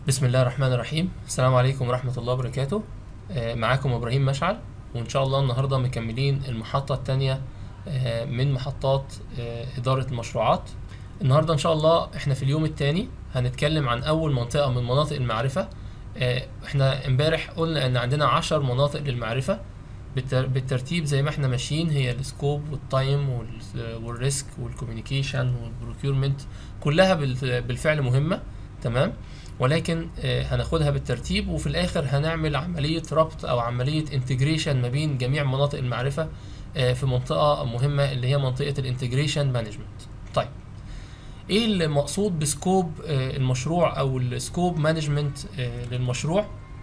بسم الله الرحمن الرحيم السلام عليكم ورحمة الله وبركاته آه، معاكم إبراهيم مشعل وإن شاء الله النهاردة مكملين المحطة التانية آه، من محطات آه، إدارة المشروعات النهاردة إن شاء الله إحنا في اليوم التاني هنتكلم عن أول منطقة من مناطق المعرفة آه، إحنا امبارح قلنا إن عندنا عشر مناطق للمعرفة بالتر- بالترتيب زي ما احنا ماشيين هي السكوب والتايم وال- والريسك والكوميونيكيشن والبروكيورمنت كلها بال- بالفعل مهمة تمام ولكن آه، هناخدها بالترتيب وفي الاخر هنعمل عملية ربط او عملية انتجريشن ما بين جميع مناطق المعرفة آه، في منطقة مهمة اللي هي منطقة الانتجريشن مانجمنت طيب ايه المقصود بسكوب آه، المشروع او السكوب مانجمنت للمشروع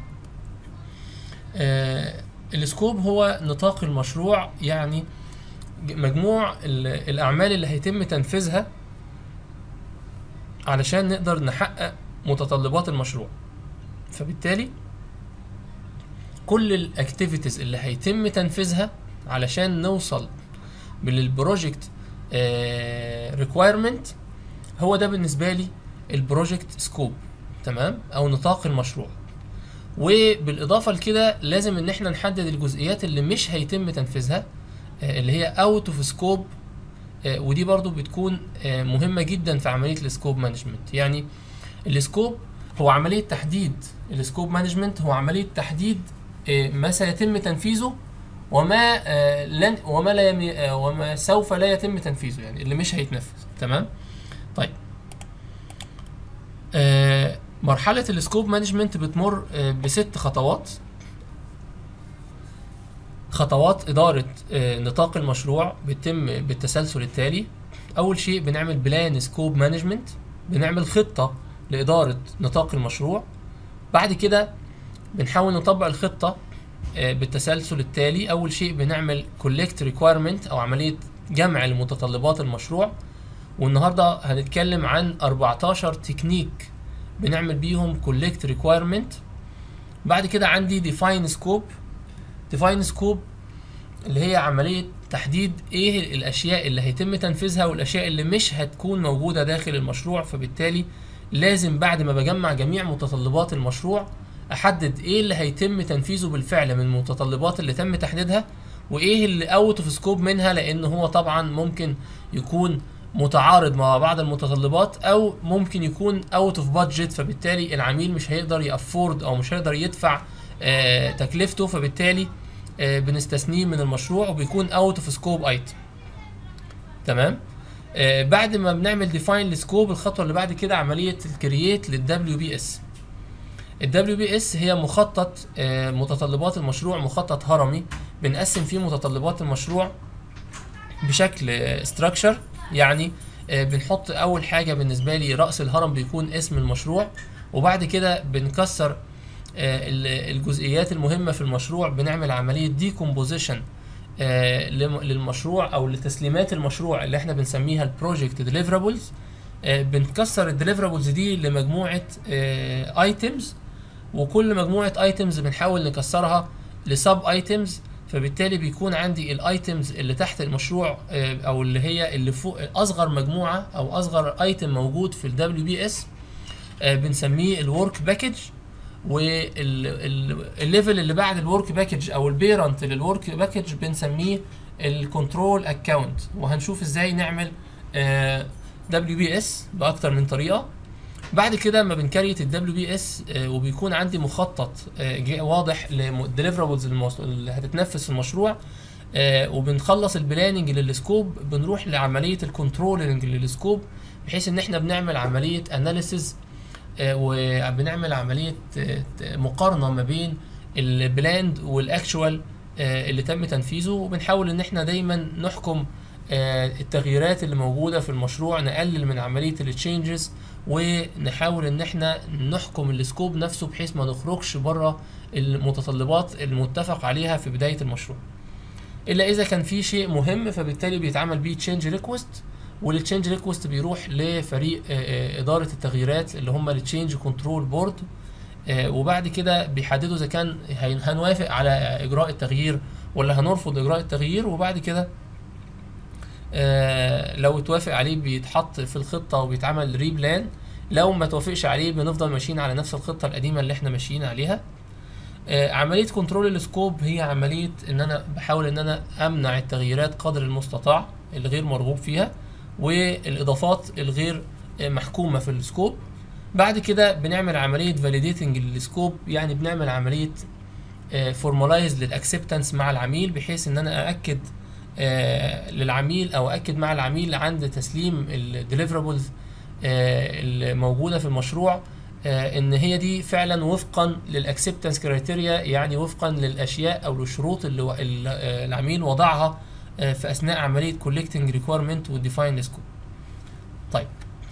آه، السكوب هو نطاق المشروع يعني ج- مجموع ال- الاعمال اللي هيتم تنفيذها علشان نقدر نحقق متطلبات المشروع فبالتالي كل الاكتيفيتيز اللي هيتم تنفيذها علشان نوصل بالبروجكت ريكويرمنت هو ده بالنسبه لي البروجكت سكوب تمام او نطاق المشروع وبالاضافه لكده لازم ان احنا نحدد الجزئيات اللي مش هيتم تنفيذها آه، اللي هي اوت اوف سكوب ودي برضو بتكون آه، مهمه جدا في عمليه السكوب مانجمنت يعني السكوب هو عمليه تحديد السكوب مانجمنت هو عمليه تحديد آه، ما سيتم تنفيذه وما آه، لن وما لا يم- آه، وما سوف لا يتم تنفيذه يعني اللي مش هيتنفذ تمام طيب آه، مرحلة السكوب مانجمنت بتمر آه، بست خطوات خطوات إدارة آه، نطاق المشروع بتتم بالتسلسل التالي أول شيء بنعمل بلان سكوب مانجمنت بنعمل خطة لإدارة نطاق المشروع بعد كده بنحاول نطبق الخطة آه، بالتسلسل التالي أول شيء بنعمل collect requirement أو عملية جمع لمتطلبات المشروع والنهاردة هنتكلم عن 14 تكنيك بنعمل بيهم collect requirement بعد كده عندي define scope define scope اللي هي عملية تحديد ايه الاشياء اللي هيتم تنفيذها والاشياء اللي مش هتكون موجودة داخل المشروع فبالتالي لازم بعد ما بجمع جميع متطلبات المشروع احدد ايه اللي هيتم تنفيذه بالفعل من المتطلبات اللي تم تحديدها وايه اللي اوت اوف سكوب منها لان هو طبعا ممكن يكون متعارض مع بعض المتطلبات او ممكن يكون اوت اوف بادجت فبالتالي العميل مش هيقدر يافورد او مش هيقدر يدفع آه تكلفته فبالتالي آه بنستثنيه من المشروع وبيكون اوت اوف سكوب ايتم تمام آه بعد ما بنعمل ديفاين لسكوب الخطوه اللي بعد كده عمليه الكرييت للدبليو بي اس الدبليو بي اس هي مخطط آه متطلبات المشروع مخطط هرمي بنقسم فيه متطلبات المشروع بشكل استراكشر يعني آه، بنحط اول حاجه بالنسبه لي راس الهرم بيكون اسم المشروع وبعد كده بنكسر آه، ال- الجزئيات المهمه في المشروع بنعمل عمليه ديكومبوزيشن للمشروع او لتسليمات المشروع اللي احنا بنسميها البروجكت ديليفرابلز بنكسر الديليفرابلز دي لمجموعه ايتمز وكل مجموعه ايتمز بنحاول نكسرها لسب ايتمز فبالتالي بيكون عندي الايتمز اللي تحت المشروع آه، او اللي هي اللي فوق اصغر مجموعه او اصغر ايتم موجود في الدبليو بي اس بنسميه الورك باكج والليفل اللي بعد الورك باكج او البيرنت للورك باكج بنسميه الكنترول اكونت وهنشوف ازاي نعمل دبليو بي اس باكتر من طريقه بعد كده ما بنكريت الدبليو بي اس وبيكون عندي مخطط آه، جا- واضح للديليفرابلز اللي هتتنفذ في المشروع آه، وبنخلص البلاننج للسكوب بنروح لعمليه الكنترولنج للسكوب بحيث ان احنا بنعمل عمليه اناليسز وبنعمل عمليه آه، ت- مقارنه ما بين البلاند والاكشوال اللي تم تنفيذه وبنحاول ان احنا دايما نحكم آه، التغييرات اللي موجوده في المشروع نقلل من عمليه التشينجز ونحاول ان احنا نحكم السكوب نفسه بحيث ما نخرجش بره المتطلبات المتفق عليها في بدايه المشروع الا اذا كان في شيء مهم فبالتالي بيتعمل بيه تشينج ريكوست والتشينج ريكوست بيروح لفريق آه، آه، اداره التغييرات اللي هم التشينج كنترول بورد وبعد كده بيحددوا اذا كان هي- هنوافق على اجراء التغيير ولا هنرفض اجراء التغيير وبعد كده آه، لو اتوافق عليه بيتحط في الخطه وبيتعمل ريبلان لو ما توافقش عليه بنفضل ماشيين على نفس الخطه القديمه اللي احنا ماشيين عليها آه، عمليه كنترول السكوب هي عمليه ان انا بحاول ان انا امنع التغييرات قدر المستطاع الغير مرغوب فيها والاضافات الغير آه، محكومه في السكوب بعد كده بنعمل عمليه فاليديتنج للسكوب يعني بنعمل عمليه فورمالايز للاكسبتنس مع العميل بحيث ان انا ااكد آه، للعميل او اكد مع العميل عند تسليم الديليفرابلز الموجوده في المشروع آه، ان هي دي فعلا وفقا للاكسبتنس كرايتيريا يعني وفقا للاشياء او للشروط اللي و- ال- آه، العميل وضعها آه، في اثناء عمليه كولكتنج ريكويرمنت وديفاين سكوب طيب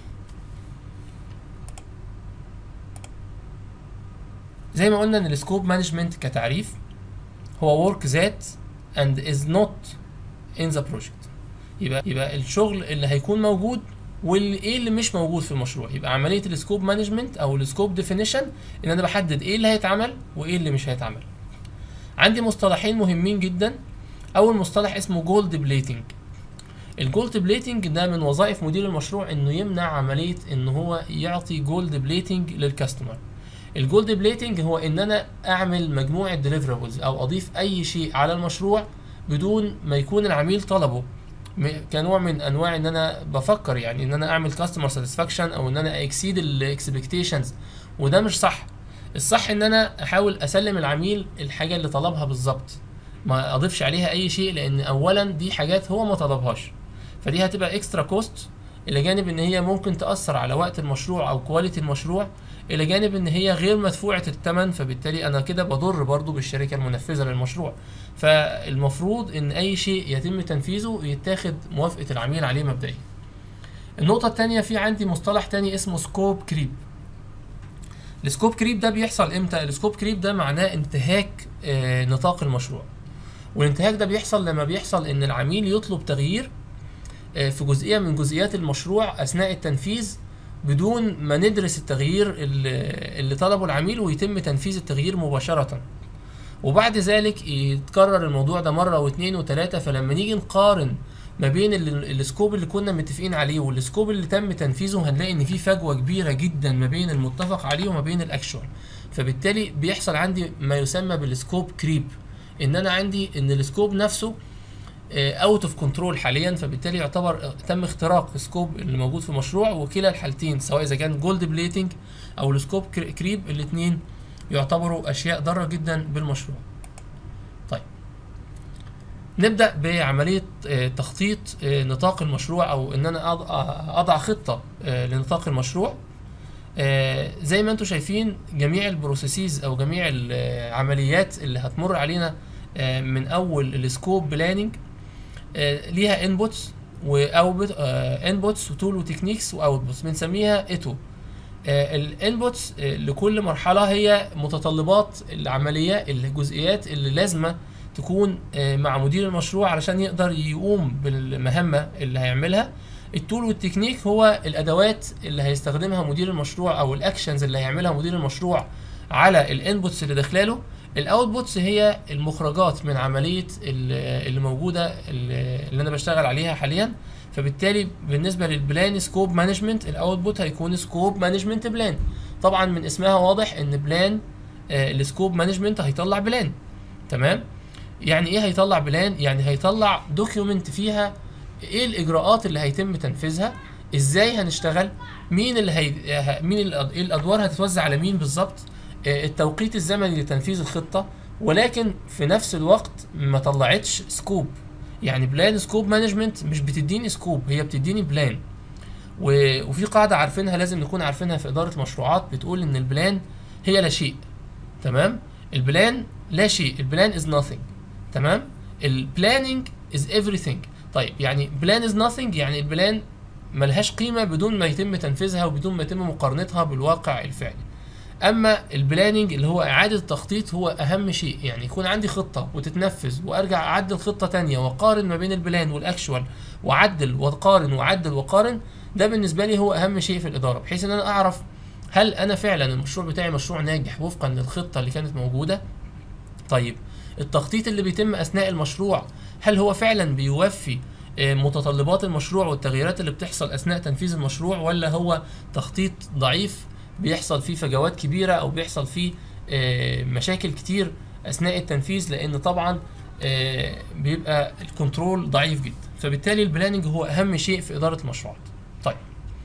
زي ما قلنا ان السكوب مانجمنت كتعريف هو ورك ذات and is not in the project يبقى يبقى الشغل اللي هيكون موجود وايه اللي مش موجود في المشروع يبقى عمليه السكوب مانجمنت او السكوب ديفينيشن ان انا بحدد ايه اللي هيتعمل وايه اللي مش هيتعمل عندي مصطلحين مهمين جدا اول مصطلح اسمه جولد بليتنج الجولد بليتنج ده من وظائف مدير المشروع انه يمنع عمليه ان هو يعطي جولد بليتنج للكاستمر الجولد بليتنج هو ان انا اعمل مجموعه ديليفرابلز او اضيف اي شيء على المشروع بدون ما يكون العميل طلبه م- كنوع من انواع ان انا بفكر يعني ان انا اعمل كاستمر ساتسفاكشن او ان انا اكسيد الاكسبكتيشنز وده مش صح الصح ان انا احاول اسلم العميل الحاجه اللي طلبها بالظبط ما اضيفش عليها اي شيء لان اولا دي حاجات هو ما طلبهاش فدي هتبقى اكسترا كوست الى جانب ان هي ممكن تاثر على وقت المشروع او كواليتي المشروع الى جانب ان هي غير مدفوعه الثمن فبالتالي انا كده بضر برضو بالشركه المنفذه للمشروع فالمفروض ان اي شيء يتم تنفيذه يتاخد موافقه العميل عليه مبدئيا النقطه الثانيه في عندي مصطلح تاني اسمه سكوب كريب السكوب كريب ده بيحصل امتى السكوب كريب ده معناه انتهاك آه، نطاق المشروع والانتهاك ده بيحصل لما بيحصل ان العميل يطلب تغيير آه، في جزئيه من جزئيات المشروع اثناء التنفيذ بدون ما ندرس التغيير اللي اللي طلبه العميل ويتم تنفيذ التغيير مباشره وبعد ذلك يتكرر الموضوع ده مره واثنين وثلاثه فلما نيجي نقارن ما بين ال- السكوب اللي كنا متفقين عليه والسكوب اللي تم تنفيذه هنلاقي ان في فجوه كبيره جدا ما بين المتفق عليه وما بين الاكشوال فبالتالي بيحصل عندي ما يسمى بالسكوب كريب ان انا عندي ان السكوب نفسه اوت اوف كنترول حاليا فبالتالي يعتبر آه، تم اختراق السكوب اللي موجود في المشروع وكلا الحالتين سواء اذا كان جولد بليتنج او السكوب كر- كريب الاثنين يعتبروا اشياء ضاره جدا بالمشروع طيب نبدا بعمليه آه، تخطيط آه، نطاق المشروع او ان انا أض- آه، اضع خطه آه، لنطاق المشروع آه، زي ما انتم شايفين جميع البروسيسز او جميع العمليات اللي هتمر علينا آه، من اول السكوب بلاننج ليها انبوتس واوتبوت انبوتس وتول وتكنيكس واوتبوتس بنسميها ايتو الانبوتس لكل مرحله هي متطلبات العمليه الجزئيات اللي لازمه تكون آه، مع مدير المشروع علشان يقدر يقوم بالمهمه اللي هيعملها التول والتكنيك هو الادوات اللي هيستخدمها مدير المشروع او الاكشنز اللي هيعملها مدير المشروع على الانبوتس اللي داخلاله الاوتبوتس هي المخرجات من عمليه ال- اللي موجوده اللي اللي انا بشتغل عليها حاليا فبالتالي بالنسبه للبلان سكوب مانجمنت الاوتبوت هيكون سكوب مانجمنت بلان طبعا من اسمها واضح ان بلان السكوب مانجمنت هيطلع بلان تمام يعني ايه هيطلع بلان يعني هيطلع دوكيومنت فيها ايه الاجراءات اللي هيتم تنفيذها ازاي هنشتغل مين اللي هي ه- مين الأد- ايه الادوار هتتوزع على مين بالظبط آه، التوقيت الزمني لتنفيذ الخطه ولكن في نفس الوقت ما طلعتش سكوب يعني بلان سكوب مانجمنت مش بتديني سكوب هي بتديني بلان و- وفي قاعده عارفينها لازم نكون عارفينها في اداره المشروعات بتقول ان البلان هي لا شيء تمام البلان لا شيء البلان از nothing تمام البلاننج از everything طيب يعني بلان از nothing يعني البلان ملهاش قيمه بدون ما يتم تنفيذها وبدون ما يتم مقارنتها بالواقع الفعلي اما البلاننج اللي هو اعاده التخطيط هو اهم شيء يعني يكون عندي خطه وتتنفذ وارجع اعدل خطه تانية واقارن ما بين البلان والاكشوال واعدل واقارن واعدل واقارن ده بالنسبه لي هو اهم شيء في الاداره بحيث ان انا اعرف هل انا فعلا المشروع بتاعي مشروع ناجح وفقا للخطه اللي كانت موجوده طيب التخطيط اللي بيتم اثناء المشروع هل هو فعلا بيوفي آه، متطلبات المشروع والتغييرات اللي بتحصل اثناء تنفيذ المشروع ولا هو تخطيط ضعيف بيحصل فيه فجوات كبيره او بيحصل فيه آه، مشاكل كتير اثناء التنفيذ لان طبعا آه، بيبقى الكنترول ضعيف جدا فبالتالي البلاننج هو اهم شيء في اداره المشروعات طيب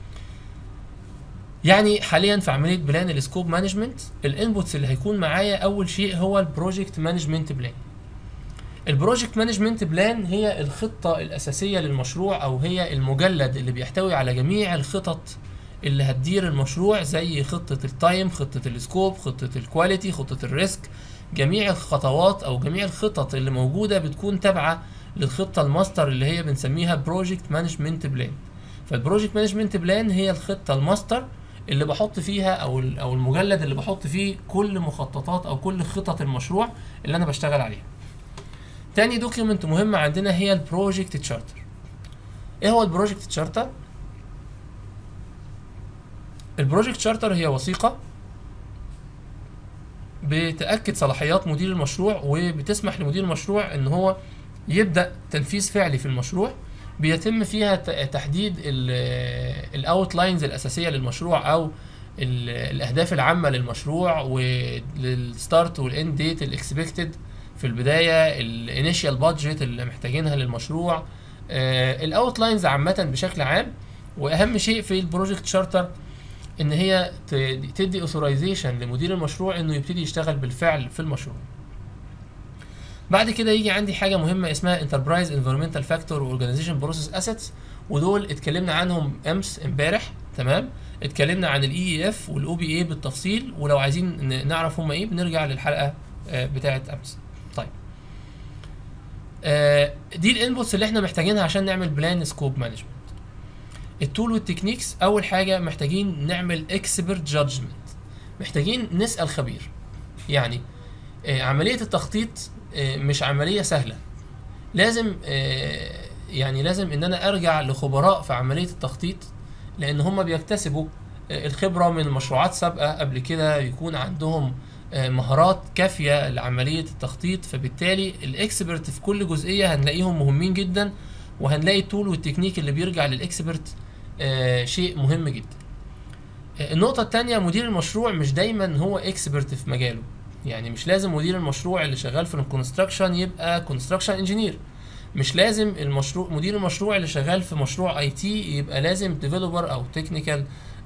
يعني حاليا في عمليه بلان السكوب مانجمنت الانبوتس اللي هيكون معايا اول شيء هو البروجكت مانجمنت بلان البروجكت مانجمنت بلان هي الخطه الاساسيه للمشروع او هي المجلد اللي بيحتوي على جميع الخطط اللي هتدير المشروع زي خطه التايم خطه السكوب خطه الكواليتي خطه الريسك جميع الخطوات او جميع الخطط اللي موجوده بتكون تابعه للخطه الماستر اللي هي بنسميها بروجكت مانجمنت بلان فالبروجكت مانجمنت بلان هي الخطه الماستر اللي بحط فيها او ال- او المجلد اللي بحط فيه كل مخططات او كل خطط المشروع اللي انا بشتغل عليها تاني دوكيومنت مهمة عندنا هي البروجكت تشارتر ايه هو البروجكت تشارتر البروجكت تشارتر هي وثيقة بتأكد صلاحيات مدير المشروع وبتسمح لمدير المشروع ان هو يبدأ تنفيذ فعلي في المشروع بيتم فيها ت- تحديد الاوتلاينز الاساسيه للمشروع او ال- الاهداف العامه للمشروع والستارت والاند ديت الاكسبكتد في البدايه الانيشال بادجت اللي محتاجينها للمشروع الاوتلاينز عامه بشكل عام واهم شيء في البروجكت شارتر ان هي ت- تدي اوثورايزيشن لمدير المشروع انه يبتدي يشتغل بالفعل في المشروع بعد كده يجي عندي حاجه مهمه اسمها انتربرايز انفيرمنتال فاكتور واورجانيزيشن بروسيس اسيتس ودول اتكلمنا عنهم امس امبارح تمام اتكلمنا عن الاي اي اف والاو بي اي بالتفصيل ولو عايزين ن- نعرف هم ايه بنرجع للحلقه آه، بتاعه امس طيب آه، دي الانبوتس اللي احنا محتاجينها عشان نعمل بلان سكوب مانجمنت التول والتكنيكس اول حاجه محتاجين نعمل اكسبرت جادجمنت محتاجين نسال خبير يعني آه، عمليه التخطيط آه، مش عمليه سهله لازم آه، يعني لازم ان انا ارجع لخبراء في عمليه التخطيط لان هم بيكتسبوا آه، الخبره من مشروعات سابقه قبل كده يكون عندهم آه، مهارات كافيه لعمليه التخطيط فبالتالي الاكسبرت في كل جزئيه هنلاقيهم مهمين جدا وهنلاقي التول والتكنيك اللي بيرجع للاكسبرت آه، شيء مهم جدا آه، النقطه الثانيه مدير المشروع مش دايما هو اكسبرت في مجاله يعني مش لازم مدير المشروع اللي شغال في الكونستراكشن يبقى كونستراكشن انجينير مش لازم المشروع مدير المشروع اللي شغال في مشروع اي تي يبقى لازم ديفلوبر او تكنيكال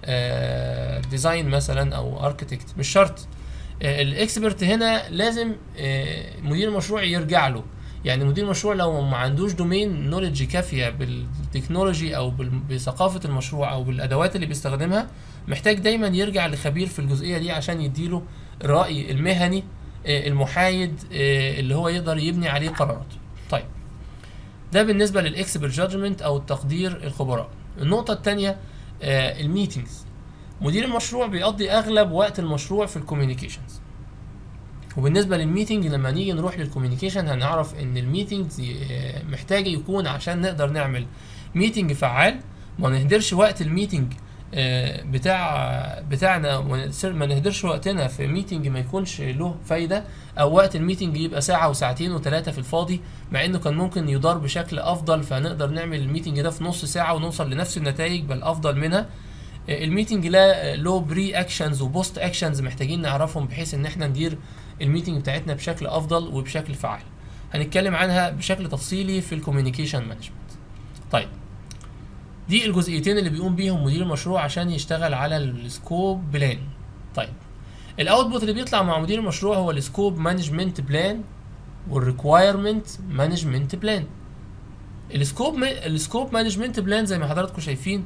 ديزاين مثلا او اركتكت مش شرط الاكسبرت هنا لازم آه، مدير المشروع يرجع له يعني مدير المشروع لو ما عندوش دومين نوليدج كافيه بالتكنولوجي او بال- بثقافه المشروع او بالادوات اللي بيستخدمها محتاج دايما يرجع لخبير في الجزئيه دي عشان يديله الراي المهني آه، المحايد آه، اللي هو يقدر يبني عليه قراراته طيب ده بالنسبه للاكسبرت جادجمنت او التقدير الخبراء النقطه الثانيه الميتينجز مدير المشروع بيقضي اغلب وقت المشروع في الكوميونيكيشنز وبالنسبه للميتنج لما نيجي نروح للكوميونيكيشن هنعرف ان الميتنج محتاج يكون عشان نقدر نعمل ميتنج فعال ما نهدرش وقت الميتنج آه، بتاع بتاعنا وما نسر- ما نهدرش وقتنا في ميتنج ما يكونش له فايده او وقت الميتنج يبقى ساعه وساعتين وثلاثه في الفاضي مع انه كان ممكن يدار بشكل افضل فنقدر نعمل الميتنج ده في نص ساعه ونوصل لنفس النتائج بل افضل منها آه، الميتنج لا له بري اكشنز وبوست اكشنز محتاجين نعرفهم بحيث ان احنا ندير الميتنج بتاعتنا بشكل افضل وبشكل فعال هنتكلم عنها بشكل تفصيلي في الكوميونيكيشن مانجمنت طيب دي الجزئيتين اللي بيقوم بيهم مدير المشروع عشان يشتغل على السكوب بلان طيب الاوتبوت اللي بيطلع مع مدير المشروع هو السكوب مانجمنت بلان والريكوايرمنت مانجمنت بلان السكوب السكوب مانجمنت بلان زي ما حضراتكم شايفين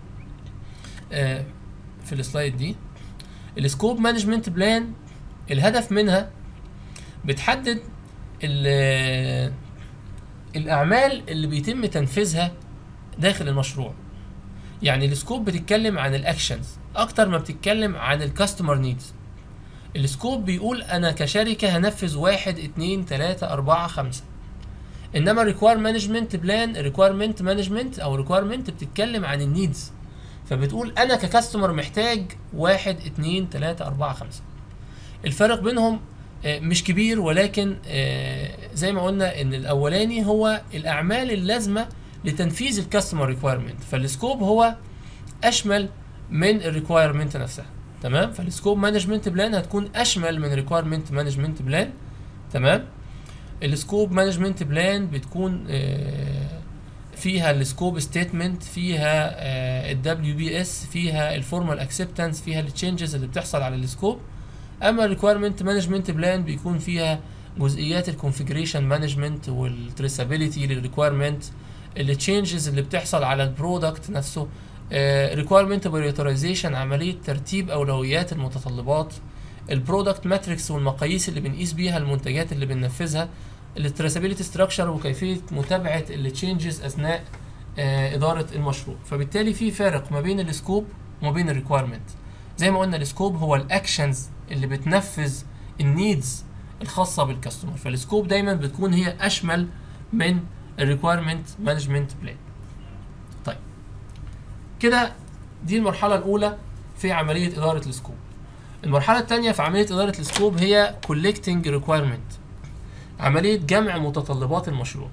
آه، في السلايد دي السكوب مانجمنت بلان الهدف منها بتحدد ال- الاعمال اللي بيتم تنفيذها داخل المشروع يعني السكوب بتتكلم عن الاكشنز اكتر ما بتتكلم عن الكاستمر نيدز السكوب بيقول انا كشركة هنفذ واحد اتنين تلاتة اربعة خمسة انما الريكوير مانجمنت بلان ريكويرمنت مانجمنت او ريكويرمنت بتتكلم عن النيدز فبتقول انا ككاستمر محتاج واحد اتنين تلاتة اربعة خمسة الفرق بينهم آه، مش كبير ولكن آه، زي ما قلنا ان الاولاني هو الاعمال اللازمه لتنفيذ الكاستمر ريكويرمنت فالسكوب هو اشمل من الريكويرمنت نفسها تمام فالسكوب مانجمنت بلان هتكون اشمل من ريكويرمنت مانجمنت بلان تمام السكوب مانجمنت بلان بتكون آه، فيها السكوب ستيتمنت فيها الدبليو بي اس فيها الفورمال اكسبتنس فيها التشنجز اللي بتحصل على السكوب اما الريكويرمنت مانجمنت بلان بيكون فيها جزئيات الكونفيجريشن مانجمنت والتريسابيليتي للريكويرمنت التشنجز اللي بتحصل على البرودكت نفسه ريكويرمنت بريوريزيشن عمليه ترتيب اولويات المتطلبات البرودكت ماتريكس والمقاييس اللي بنقيس بيها المنتجات اللي بننفذها التريسابيليتي ستراكشر وكيفيه متابعه التشينجز اثناء آه، اداره المشروع فبالتالي في فارق ما بين السكوب وما بين الريكويرمنت زي ما قلنا السكوب هو الاكشنز اللي بتنفذ النيدز الخاصه بالكاستمر فالسكوب دايما بتكون هي اشمل من الريكويرمنت مانجمنت بلان طيب كده دي المرحله الاولى في عمليه اداره السكوب المرحله الثانيه في عمليه اداره السكوب هي collecting requirement عمليه جمع متطلبات المشروع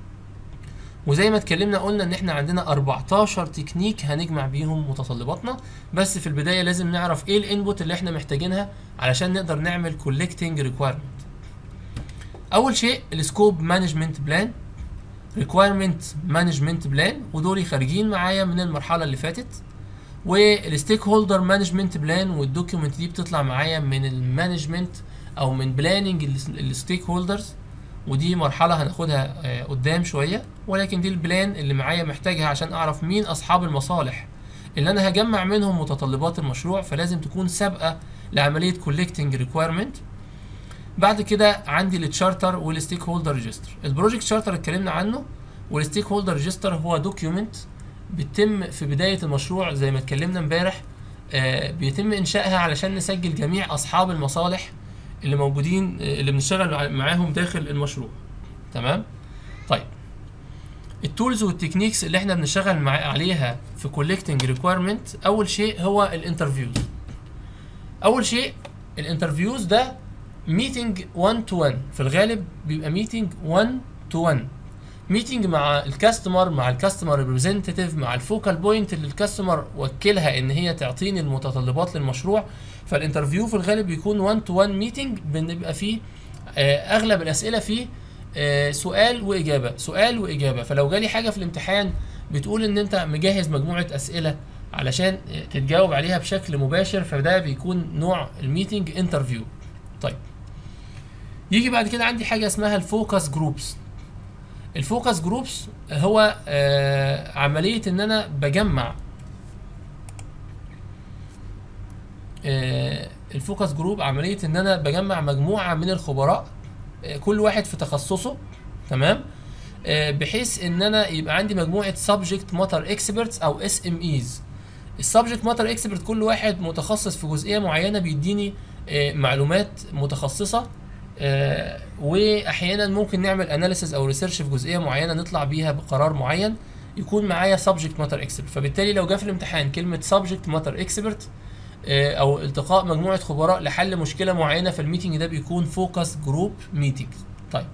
وزي ما اتكلمنا قلنا ان احنا عندنا 14 تكنيك هنجمع بيهم متطلباتنا بس في البدايه لازم نعرف ايه الانبوت اللي احنا محتاجينها علشان نقدر نعمل collecting requirement اول شيء السكوب مانجمنت بلان ريكويرمنت مانجمنت بلان ودول خارجين معايا من المرحله اللي فاتت والستيك هولدر مانجمنت بلان والدوكيومنت دي بتطلع معايا من المانجمنت او من بلاننج الستيك هولدرز ودي مرحله هناخدها آه، قدام شويه ولكن دي البلان اللي معايا محتاجها عشان اعرف مين اصحاب المصالح اللي انا هجمع منهم متطلبات المشروع فلازم تكون سابقه لعمليه كولكتنج ريكويرمنت بعد كده عندي التشارتر والستيك هولدر ريجستر البروجكت شارتر اتكلمنا عنه والستيك هولدر ريجستر هو دوكيومنت بيتم في بدايه المشروع زي ما اتكلمنا امبارح آه، بيتم انشائها علشان نسجل جميع اصحاب المصالح اللي موجودين آه، اللي بنشتغل معاهم داخل المشروع تمام طيب التولز والتكنيكس اللي احنا بنشتغل مع عليها في collecting requirement اول شيء هو الانترفيوز اول شيء الانترفيوز ده ميتنج 1 تو 1 في الغالب بيبقى ميتنج 1 تو 1 ميتنج مع الكاستمر مع الكاستمر ريبريزنتيف مع الفوكال بوينت اللي الكاستمر وكلها ان هي تعطيني المتطلبات للمشروع فالانترفيو في الغالب بيكون 1 تو 1 ميتنج بنبقى فيه آه، اغلب الاسئله فيه آه، سؤال واجابه سؤال واجابه فلو جالي حاجه في الامتحان بتقول ان انت مجهز مجموعه اسئله علشان آه، تتجاوب عليها بشكل مباشر فده بيكون نوع الميتنج انترفيو طيب يجي بعد كده عندي حاجه اسمها الفوكس جروبس الفوكس جروبس هو آه عمليه ان انا بجمع آه الفوكس جروب عمليه ان انا بجمع مجموعه من الخبراء آه كل واحد في تخصصه تمام آه بحيث ان انا يبقى عندي مجموعه سبجكت ماتر اكسبرتس او اس ام ايز السبجكت ماتر اكسبرت كل واحد متخصص في جزئيه معينه بيديني آه معلومات متخصصه آه، واحيانا ممكن نعمل اناليسيز او ريسيرش في جزئيه معينه نطلع بيها بقرار معين يكون معايا سبجكت ماتر اكسبرت فبالتالي لو جه في الامتحان كلمه سبجكت ماتر اكسبرت او التقاء مجموعه خبراء لحل مشكله معينه في الميتنج ده بيكون فوكس جروب ميتنج طيب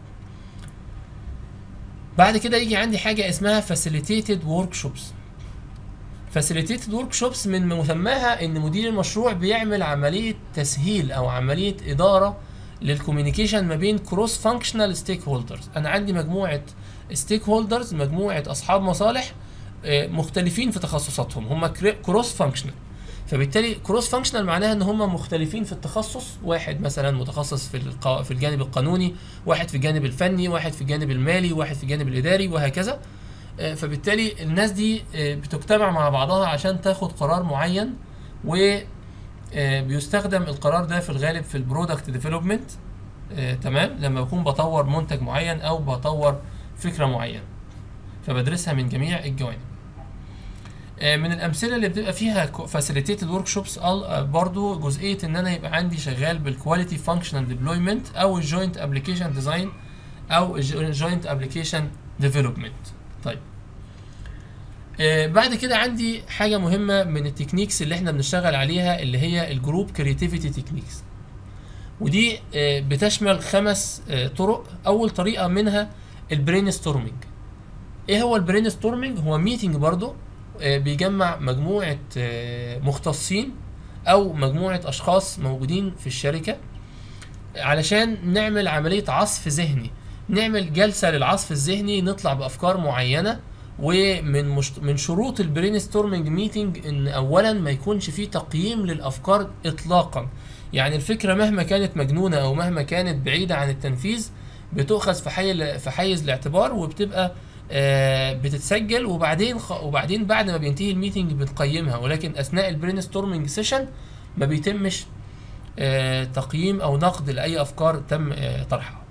بعد كده يجي عندي حاجه اسمها فاسيليتيتد ورك شوبس فاسيليتيتد ورك شوبس من مسماها ان مدير المشروع بيعمل عمليه تسهيل او عمليه اداره للكوميونيكيشن ما بين كروس فانكشنال ستيك هولدرز انا عندي مجموعه ستيك هولدرز مجموعه اصحاب مصالح آه، مختلفين في تخصصاتهم هم كروس فانكشنال فبالتالي كروس فانكشنال معناها ان هم مختلفين في التخصص واحد مثلا متخصص في الق... في الجانب القانوني واحد في الجانب الفني واحد في الجانب المالي واحد في الجانب الاداري وهكذا آه، فبالتالي الناس دي آه، بتجتمع مع بعضها عشان تاخد قرار معين و آه، بيستخدم القرار ده في الغالب في البرودكت ديفلوبمنت تمام لما بكون بطور منتج معين او بطور فكره معينه فبدرسها من جميع الجوانب آه، من الامثله اللي بتبقى فيها فاسيليتيتد ورك شوبس برضو جزئيه ان انا يبقى عندي شغال بالكواليتي فانكشنال ديبلويمنت او الجوينت ابلكيشن ديزاين او الجوينت ابلكيشن ديفلوبمنت طيب آه، بعد كده عندي حاجه مهمه من التكنيكس اللي احنا بنشتغل عليها اللي هي الجروب كريتيفيتي تكنيكس ودي آه، بتشمل خمس آه، طرق اول طريقه منها البرين ستورمنج ايه هو البرين ستورمنج هو ميتنج برضو آه، بيجمع مجموعه آه، مختصين او مجموعه اشخاص موجودين في الشركه علشان نعمل عمليه عصف ذهني نعمل جلسه للعصف الذهني نطلع بافكار معينه ومن مشت... من شروط البرين ستورمنج ميتنج ان اولا ما يكونش فيه تقييم للافكار اطلاقا يعني الفكره مهما كانت مجنونه او مهما كانت بعيده عن التنفيذ بتؤخذ في حي في حيز الاعتبار وبتبقى آه بتتسجل وبعدين خ... وبعدين بعد ما بينتهي الميتنج بنقيمها ولكن اثناء البرين ستورمنج سيشن ما بيتمش آه تقييم او نقد لاي افكار تم آه طرحها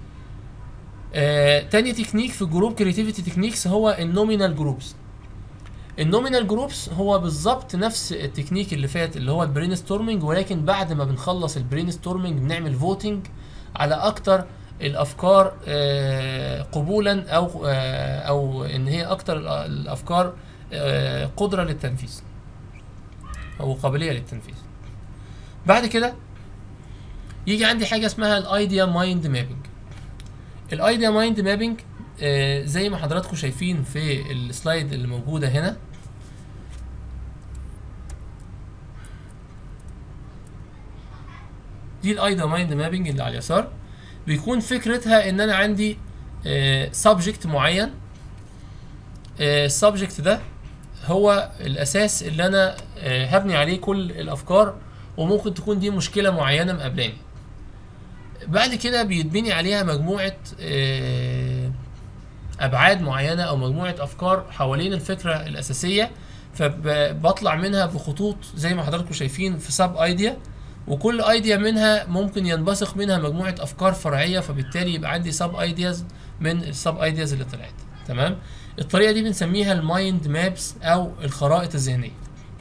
آه، تاني تكنيك في الجروب كريتيفيتي تكنيكس هو النومينال جروبس النومينال جروبس هو بالظبط نفس التكنيك اللي فات اللي هو البرين ستورمنج ولكن بعد ما بنخلص البرين ستورمنج بنعمل فوتنج على اكتر الافكار آه، قبولا او آه، او ان هي اكتر ال- الافكار آه، قدره للتنفيذ او قابليه للتنفيذ بعد كده يجي عندي حاجه اسمها الايديا مايند مابينج الايديا مايند مابينج زي ما حضراتكم شايفين في السلايد اللي موجوده هنا دي الايديا مايند مابينج اللي على اليسار بيكون فكرتها ان انا عندي سبجكت معين السبجكت ده هو الاساس اللي انا آه، هبني عليه كل الافكار وممكن تكون دي مشكله معينه مقابلاني بعد كده بيتبني عليها مجموعه آه، ابعاد معينه او مجموعه افكار حوالين الفكره الاساسيه فبطلع منها بخطوط زي ما حضراتكم شايفين في سب ايديا وكل ايديا منها ممكن ينبثق منها مجموعه افكار فرعيه فبالتالي يبقى عندي سب ايدياز من السب ايدياز اللي طلعت تمام الطريقه دي بنسميها المايند مابس او الخرائط الذهنيه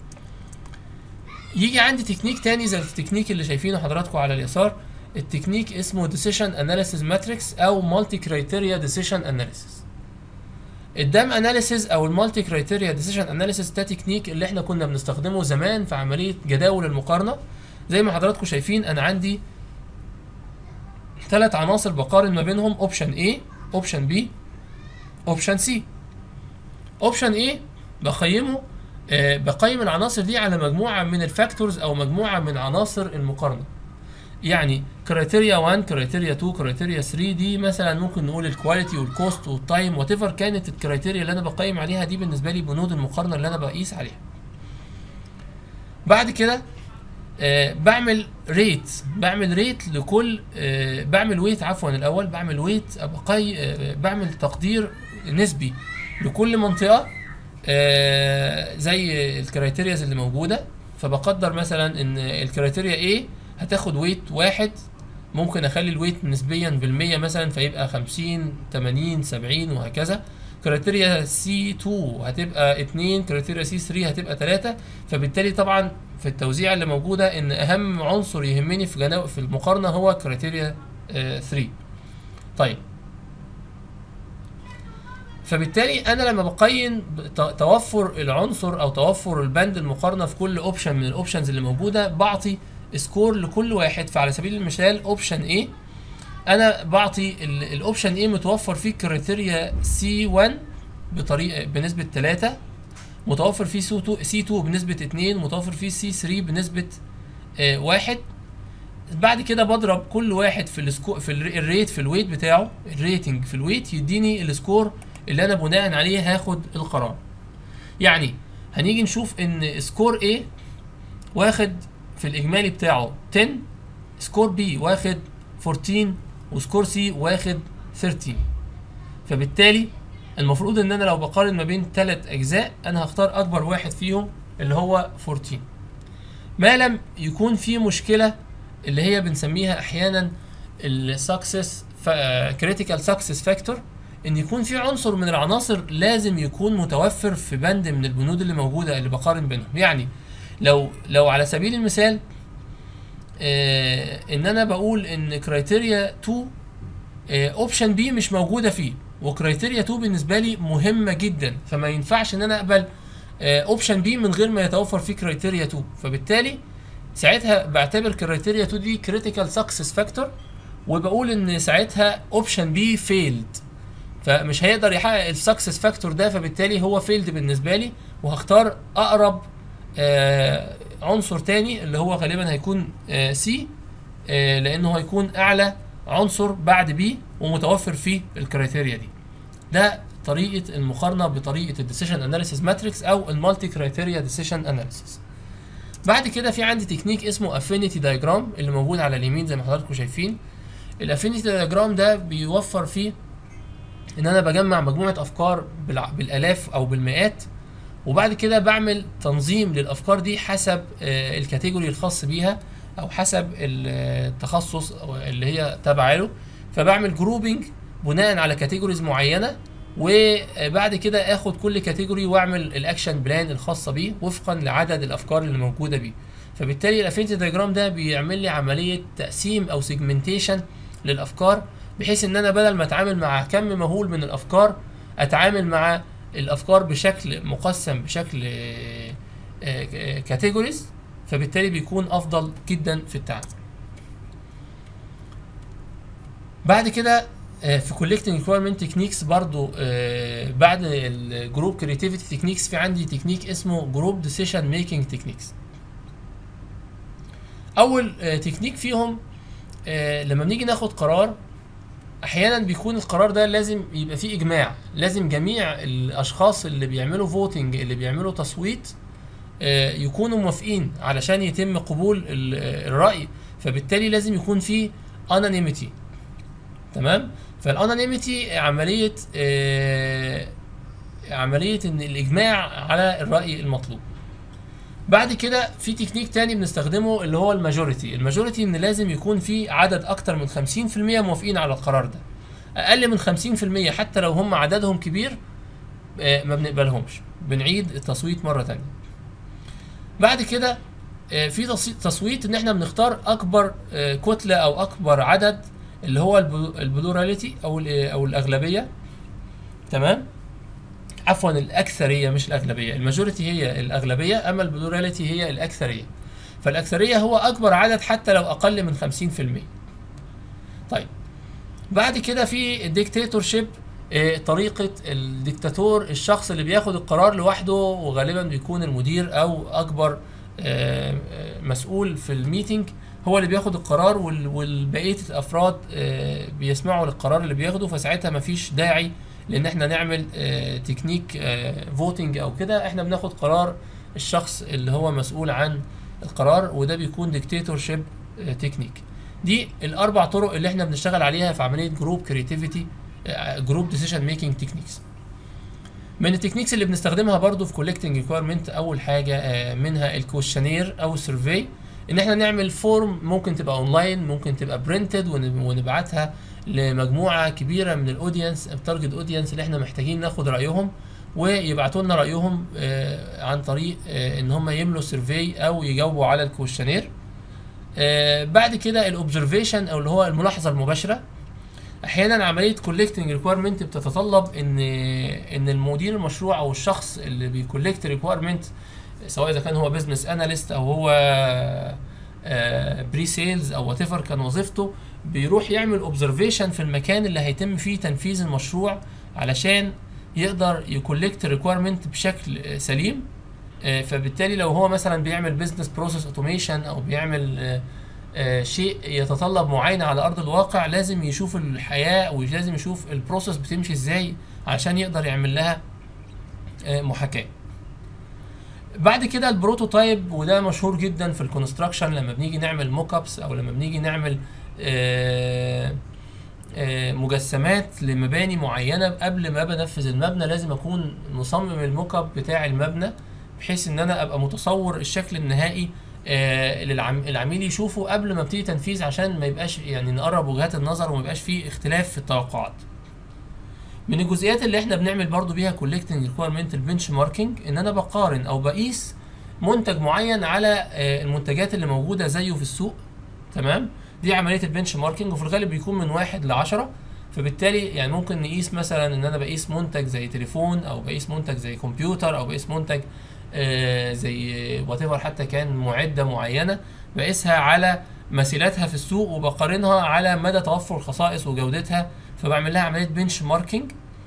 يجي عندي تكنيك تاني زي التكنيك اللي شايفينه حضراتكم على اليسار التكنيك اسمه decision analysis matrix او multi criteria decision analysis الدام اناليسيز او المالتي كرايتيريا ديسيشن اناليسيز ده تكنيك اللي احنا كنا بنستخدمه زمان في عمليه جداول المقارنه زي ما حضراتكم شايفين انا عندي ثلاث عناصر بقارن ما بينهم اوبشن A اوبشن B اوبشن C اوبشن A بقيمه آه بقيم العناصر دي على مجموعه من الفاكتورز او مجموعه من عناصر المقارنه يعني كرايتيريا 1 كرايتيريا 2 كرايتيريا 3 دي مثلا ممكن نقول الكواليتي والكوست والتايم وات ايفر كانت الكرايتيريا اللي انا بقيم عليها دي بالنسبه لي بنود المقارنه اللي انا بقيس عليها بعد كده آه بعمل ريت بعمل ريت لكل آه بعمل ويت عفوا الاول بعمل ويت ابقى آه بعمل تقدير نسبي لكل منطقه آه زي الكرايتيرياز اللي موجوده فبقدر مثلا ان الكرايتيريا A هتاخد ويت واحد ممكن اخلي الويت نسبيا بالمية مثلا فيبقى خمسين تمانين سبعين وهكذا كريتيريا سي 2 هتبقى اتنين كريتيريا سي 3 هتبقى تلاتة فبالتالي طبعا في التوزيع اللي موجودة ان اهم عنصر يهمني في جنو في المقارنة هو كريتيريا 3 طيب فبالتالي انا لما بقيم توفر العنصر او توفر البند المقارنه في كل اوبشن من الاوبشنز اللي موجوده بعطي سكور لكل واحد فعلى سبيل المثال اوبشن A انا بعطي الاوبشن A متوفر فيه كريتيريا C1 بطريقه بنسبه 3 متوفر فيه C2 C2 بنسبه 2 متوفر فيه C3 بنسبه آه واحد بعد كده بضرب كل واحد في السكور في الريت في الويت بتاعه الريتنج في الويت يديني السكور اللي انا بناء عليه هاخد القرار يعني هنيجي نشوف ان سكور A واخد في الاجمالي بتاعه 10 سكور بي واخد 14 وسكور سي واخد 13 فبالتالي المفروض ان انا لو بقارن ما بين ثلاث اجزاء انا هختار اكبر واحد فيهم اللي هو 14 ما لم يكون في مشكله اللي هي بنسميها احيانا السكسس كريتيكال سكسس فاكتور ان يكون في عنصر من العناصر لازم يكون متوفر في بند من البنود اللي موجوده اللي بقارن بينهم يعني لو لو على سبيل المثال آه ان انا بقول ان كرايتيريا 2 اوبشن بي مش موجوده فيه وكرايتيريا 2 بالنسبه لي مهمه جدا فما ينفعش ان انا اقبل اوبشن آه بي من غير ما يتوفر فيه كرايتيريا 2 فبالتالي ساعتها بعتبر كرايتيريا 2 دي كريتيكال سكسس فاكتور وبقول ان ساعتها اوبشن بي فيلد فمش هيقدر يحقق السكسس فاكتور ده فبالتالي هو فيلد بالنسبه لي وهختار اقرب آه عنصر تاني اللي هو غالبا هيكون آه سي آه لانه هيكون اعلى عنصر بعد بي ومتوفر فيه الكرايتيريا دي ده طريقه المقارنه بطريقه الديسيشن اناليسيس ماتريكس او المالتي كرايتيريا ديسيشن اناليسيس بعد كده في عندي تكنيك اسمه افينيتي دايجرام اللي موجود على اليمين زي ما حضراتكم شايفين الافينيتي دايجرام ده بيوفر فيه ان انا بجمع مجموعه افكار بالع- بالالاف او بالمئات وبعد كده بعمل تنظيم للافكار دي حسب آه، الكاتيجوري الخاص بيها او حسب ال- التخصص أو اللي هي تابعه له فبعمل جروبنج بناء على كاتيجوريز معينه وبعد كده اخد كل كاتيجوري واعمل الاكشن بلان الخاصه بيه وفقا لعدد الافكار اللي موجوده بيه فبالتالي الافينيتي دايجرام ده بيعمل لي عمليه تقسيم او سيجمنتيشن للافكار بحيث ان انا بدل ما اتعامل مع كم مهول من الافكار اتعامل مع الافكار بشكل مقسم بشكل كاتيجوريز فبالتالي بيكون افضل جدا في التعامل بعد كده آه، في collecting requirement techniques برضو آه، بعد الجروب creativity techniques في عندي تكنيك اسمه جروب decision making techniques اول آه، تكنيك فيهم آه، لما بنيجي ناخد قرار احيانا بيكون القرار ده لازم يبقى فيه اجماع لازم جميع الاشخاص اللي بيعملوا فوتنج اللي بيعملوا تصويت آه، يكونوا موافقين علشان يتم قبول ال- آه، الراي فبالتالي لازم يكون فيه anonymity تمام فالانونيميتي عمليه آه، عمليه ان الاجماع على الراي المطلوب بعد كده في تكنيك تاني بنستخدمه اللي هو الماجوريتي الماجوريتي ان لازم يكون في عدد اكتر من 50% موافقين على القرار ده اقل من 50% حتى لو هم عددهم كبير آه، ما بنقبلهمش بنعيد التصويت مره تانية بعد كده آه، في تص- تصويت ان احنا بنختار اكبر آه، كتله او اكبر عدد اللي هو البلو- البلوراليتي او ال- او الاغلبيه تمام عفوا الاكثريه مش الاغلبيه الماجوريتي هي الاغلبيه اما البلوراليتي هي الاكثريه فالاكثريه هو اكبر عدد حتى لو اقل من 50% طيب بعد كده في الديكتاتور شيب طريقة الديكتاتور الشخص اللي بياخد القرار لوحده وغالبا بيكون المدير او اكبر آه، آه، مسؤول في الميتنج هو اللي بياخد القرار وال- والبقية الافراد آه، بيسمعوا للقرار اللي بياخده فساعتها مفيش داعي لان احنا نعمل آه، تكنيك فوتنج او كده احنا بناخد قرار الشخص اللي هو مسؤول عن القرار وده بيكون ديكتاتور شيب تكنيك دي الاربع طرق اللي احنا بنشتغل عليها في عمليه جروب كريتيفيتي جروب ديسيشن ميكنج تكنيكس من التكنيكس اللي بنستخدمها برضو في كولكتنج ريكويرمنت اول حاجه آه، منها الكويشنير او السيرفي ان احنا نعمل فورم ممكن تبقى اونلاين ممكن تبقى برنتد ونبعتها لمجموعه كبيره من الاودينس التارجت اودينس اللي احنا محتاجين ناخد رايهم ويبعتوا لنا رايهم آه، عن طريق آه، ان هم يملوا سيرفي او يجاوبوا على الكويشنير آه، بعد كده الاوبزرفيشن او اللي هو الملاحظه المباشره احيانا عمليه كولكتنج ريكويرمنت بتتطلب ان ان المدير المشروع او الشخص اللي بيكولكت ريكويرمنت سواء اذا كان هو بزنس اناليست او هو بري سيلز او وات ايفر كان وظيفته بيروح يعمل اوبزرفيشن في المكان اللي هيتم فيه تنفيذ المشروع علشان يقدر يكولكت ريكويرمنت بشكل سليم آه، فبالتالي لو هو مثلا بيعمل بزنس بروسيس اوتوميشن او بيعمل آه، آه، شيء يتطلب معاينه على ارض الواقع لازم يشوف الحياه ولازم يشوف البروسيس بتمشي ازاي عشان يقدر يعمل لها آه، محاكاه بعد كده البروتوتايب وده مشهور جدا في الكونستراكشن لما بنيجي نعمل موك ابس او لما بنيجي نعمل آه، آه، مجسمات لمباني معينه قبل ما بنفذ المبنى لازم اكون مصمم الموك اب بتاع المبنى بحيث ان انا ابقى متصور الشكل النهائي آه، اللي العم- العميل يشوفه قبل ما ابتدي تنفيذ عشان ما يبقاش يعني نقرب وجهات النظر وما يبقاش فيه اختلاف في التوقعات من الجزئيات اللي احنا بنعمل برضو بيها كولكتنج ريكويرمنت البنش ماركينج ان انا بقارن او بقيس منتج معين على آه، المنتجات اللي موجوده زيه في السوق تمام دي عمليه البنش ماركينج وفي الغالب بيكون من واحد لعشرة فبالتالي يعني ممكن نقيس مثلا ان انا بقيس منتج زي تليفون او بقيس منتج زي كمبيوتر او بقيس منتج آه، زي وات حتى كان معده معينه بقيسها على مثيلاتها في السوق وبقارنها على مدى توفر الخصائص وجودتها فبعمل لها عمليه بنش ماركينج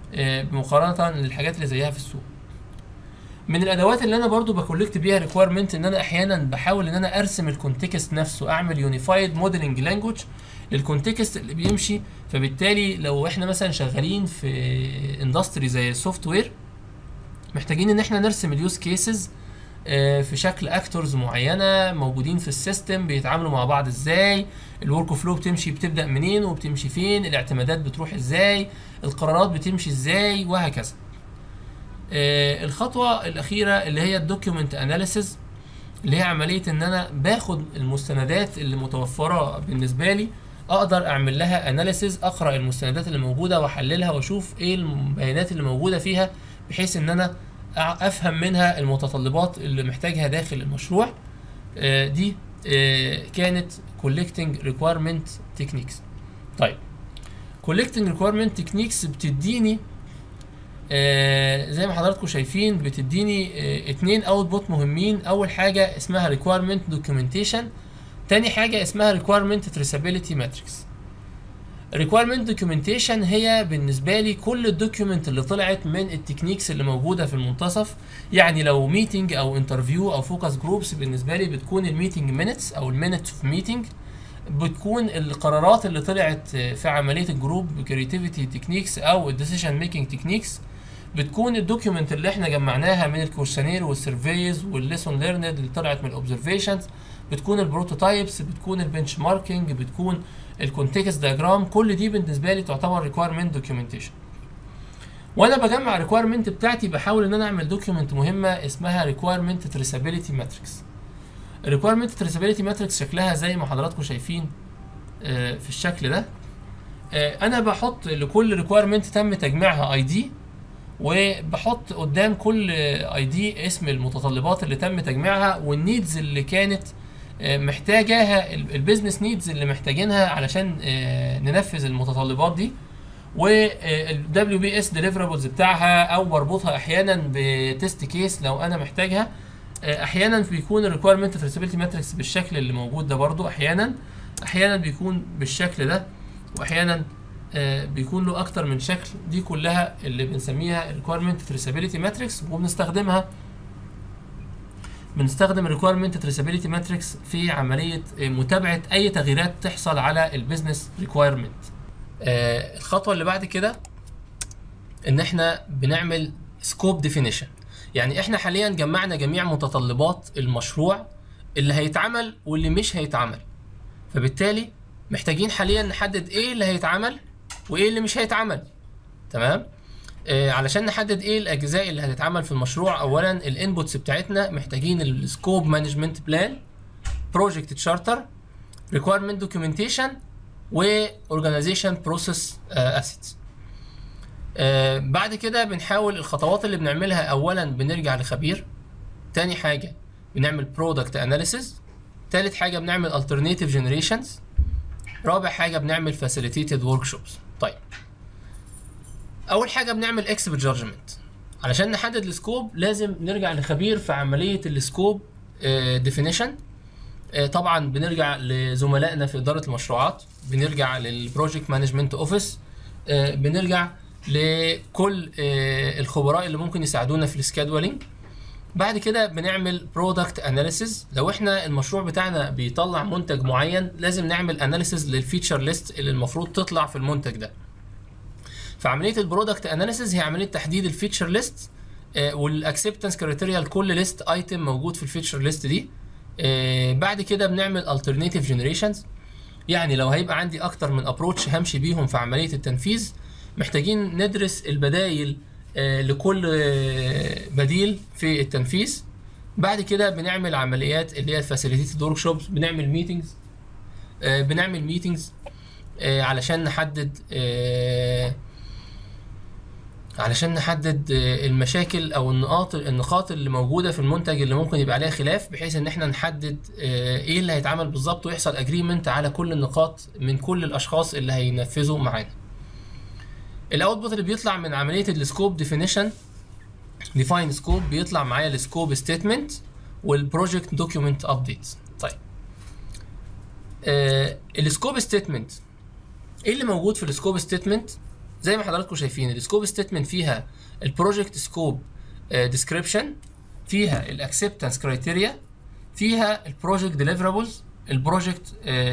آه، بمقارنه للحاجات اللي زيها في السوق من الادوات اللي انا برضو بكولكت بيها ريكويرمنت ان انا احيانا بحاول ان انا ارسم الكونتكست نفسه اعمل يونيفايد موديلنج لانجوج للكونتكست اللي بيمشي فبالتالي لو احنا مثلا شغالين في اندستري زي السوفت وير محتاجين ان احنا نرسم اليوز كيسز في شكل اكتورز معينه موجودين في السيستم بيتعاملوا مع بعض ازاي الورك فلو بتمشي بتبدا منين وبتمشي فين الاعتمادات بتروح ازاي القرارات بتمشي ازاي وهكذا آه، الخطوه الاخيره اللي هي الدوكيومنت اناليسيز اللي هي عمليه ان انا باخد المستندات اللي متوفره بالنسبه لي اقدر اعمل لها اناليسيز اقرا المستندات اللي موجوده واحللها واشوف ايه البيانات اللي موجوده فيها بحيث ان انا أع- افهم منها المتطلبات اللي محتاجها داخل المشروع آه، دي آه، كانت collecting requirement techniques طيب collecting requirement techniques بتديني آه، زي ما حضراتكم شايفين بتديني آه، اتنين اوتبوت مهمين اول حاجه اسمها requirement documentation تاني حاجه اسمها requirement traceability matrix requirement documentation هي بالنسبه لي كل الدوكيومنت اللي طلعت من التكنيكس اللي موجوده في المنتصف يعني لو ميتنج او انترفيو او فوكس جروبس بالنسبه لي بتكون الميتنج مينتس او المينتس اوف ميتنج بتكون القرارات اللي طلعت في عمليه الجروب كريتيفيتي تكنيكس او الديسيشن ميكنج تكنيكس بتكون الدوكيومنت اللي احنا جمعناها من الكوشنير والسيرفيز والليسون ليرند اللي طلعت من الاوبزرفيشنز بتكون البروتوتايبس بتكون البنش ماركينج بتكون الكونتكست دياجرام كل دي بالنسبه لي تعتبر ريكويرمنت دوكيومنتيشن وانا بجمع الريكويرمنت بتاعتي بحاول ان انا اعمل دوكيومنت مهمه اسمها ريكويرمنت تريسابيليتي ماتريكس الريكويرمنت تريسابيليتي ماتريكس شكلها زي ما حضراتكم شايفين آه، في الشكل ده آه، انا بحط لكل ريكويرمنت تم تجميعها اي دي وبحط قدام كل اي دي اسم المتطلبات اللي تم تجميعها والنيدز اللي كانت آه، محتاجاها البيزنس نيدز اللي محتاجينها علشان آه، ننفذ المتطلبات دي والدبليو بي اس ديليفرابلز بتاعها او بربطها احيانا بتست كيس لو انا محتاجها آه، احيانا بيكون الريكويرمنت تريسابيلتي ماتريكس بالشكل اللي موجود ده برضو احيانا احيانا بيكون بالشكل ده واحيانا آه، بيكون له اكتر من شكل دي كلها اللي بنسميها ريكويرمنت تريسابيلتي ماتريكس وبنستخدمها بنستخدم الريكويرمنت تريسابيلتي ماتريكس في عمليه آه، متابعه اي تغييرات تحصل على البيزنس ريكويرمنت الخطوه اللي بعد كده ان احنا بنعمل سكوب ديفينيشن يعني احنا حاليا جمعنا جميع متطلبات المشروع اللي هيتعمل واللي مش هيتعمل فبالتالي محتاجين حاليا نحدد ايه اللي هيتعمل وايه اللي مش هيتعمل تمام آه علشان نحدد ايه الاجزاء اللي هتتعمل في المشروع اولا الانبوتس بتاعتنا محتاجين السكوب مانجمنت بلان بروجكت تشارتر ريكويرمنت دوكيومنتيشن واورجانيزيشن بروسيس اسيتس بعد كده بنحاول الخطوات اللي بنعملها اولا بنرجع لخبير تاني حاجه بنعمل برودكت اناليسيز تالت حاجه بنعمل alternative generations رابع حاجه بنعمل facilitated workshops طيب اول حاجه بنعمل expert judgment علشان نحدد السكوب لازم نرجع لخبير في عمليه السكوب ديفينيشن طبعا بنرجع لزملائنا في اداره المشروعات بنرجع للبروجكت مانجمنت اوفيس بنرجع لكل آه، الخبراء اللي ممكن يساعدونا في السكادولينج بعد كده بنعمل برودكت اناليسيز لو احنا المشروع بتاعنا بيطلع منتج معين لازم نعمل اناليسيز للفيتشر ليست اللي المفروض تطلع في المنتج ده فعمليه البرودكت اناليسيز هي عمليه تحديد الفيتشر ليست والاكسبتنس كريتيريا لكل ليست ايتم موجود في الفيتشر ليست دي آه، بعد كده بنعمل alternative generations يعني لو هيبقى عندي اكتر من ابروتش همشي بيهم في عمليه التنفيذ محتاجين ندرس البدايل آه، لكل آه، بديل في التنفيذ بعد كده بنعمل عمليات اللي هي الفاسيليتيد ورك شوبس بنعمل ميتنجز بنعمل ميتنجز علشان نحدد آه، علشان نحدد آه، المشاكل او النقاط النقاط اللي موجوده في المنتج اللي ممكن يبقى عليها خلاف بحيث ان احنا نحدد آه، ايه اللي هيتعمل بالظبط ويحصل اجريمنت على كل النقاط من كل الاشخاص اللي هينفذوا معانا الاوتبوت اللي بيطلع من عمليه السكوب ديفينيشن ديفاين سكوب بيطلع معايا السكوب ستيتمنت والبروجكت دوكيومنت ابديتس طيب آه السكوب ستيتمنت ايه اللي موجود في السكوب ستيتمنت زي ما حضراتكم شايفين السكوب ستيتمنت فيها البروجكت سكوب ديسكريبشن فيها الاكسبتنس كرايتيريا فيها البروجكت ديليفرابلز البروجكت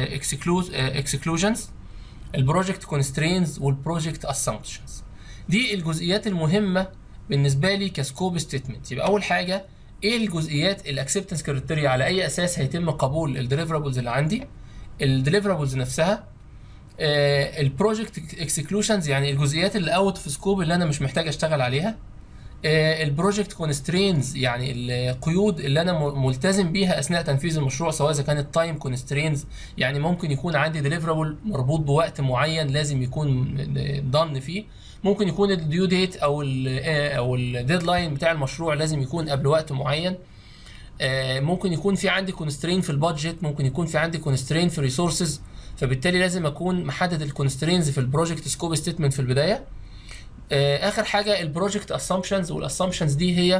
اكسكلوجنز البروجكت كونسترينز والبروجكت اسامبشنز دي الجزئيات المهمه بالنسبه لي كسكوب ستيتمنت يبقى اول حاجه ايه الجزئيات الاكسبتنس كرايتيريا على اي اساس هيتم قبول الديليفرابلز اللي عندي الديليفرابلز نفسها البروجكت اكسكلوشنز يعني الجزئيات اللي اوت في سكوب اللي انا مش محتاج اشتغل عليها البروجكت كونسترينز يعني القيود اللي انا م- ملتزم بيها اثناء تنفيذ المشروع سواء اذا كانت تايم كونسترينز يعني ممكن يكون عندي ديليفرابل مربوط بوقت معين لازم يكون ضمن فيه ممكن يكون الديو ديت او ال او الديدلاين بتاع المشروع لازم يكون قبل وقت معين آه، ممكن يكون في عندي كونسترين في البادجت ممكن يكون في عندي كونسترين في الريسورسز فبالتالي لازم اكون محدد الكونسترينز في البروجكت سكوب ستيتمنت في البدايه آه، اخر حاجه البروجكت اسامبشنز والاسامبشنز دي هي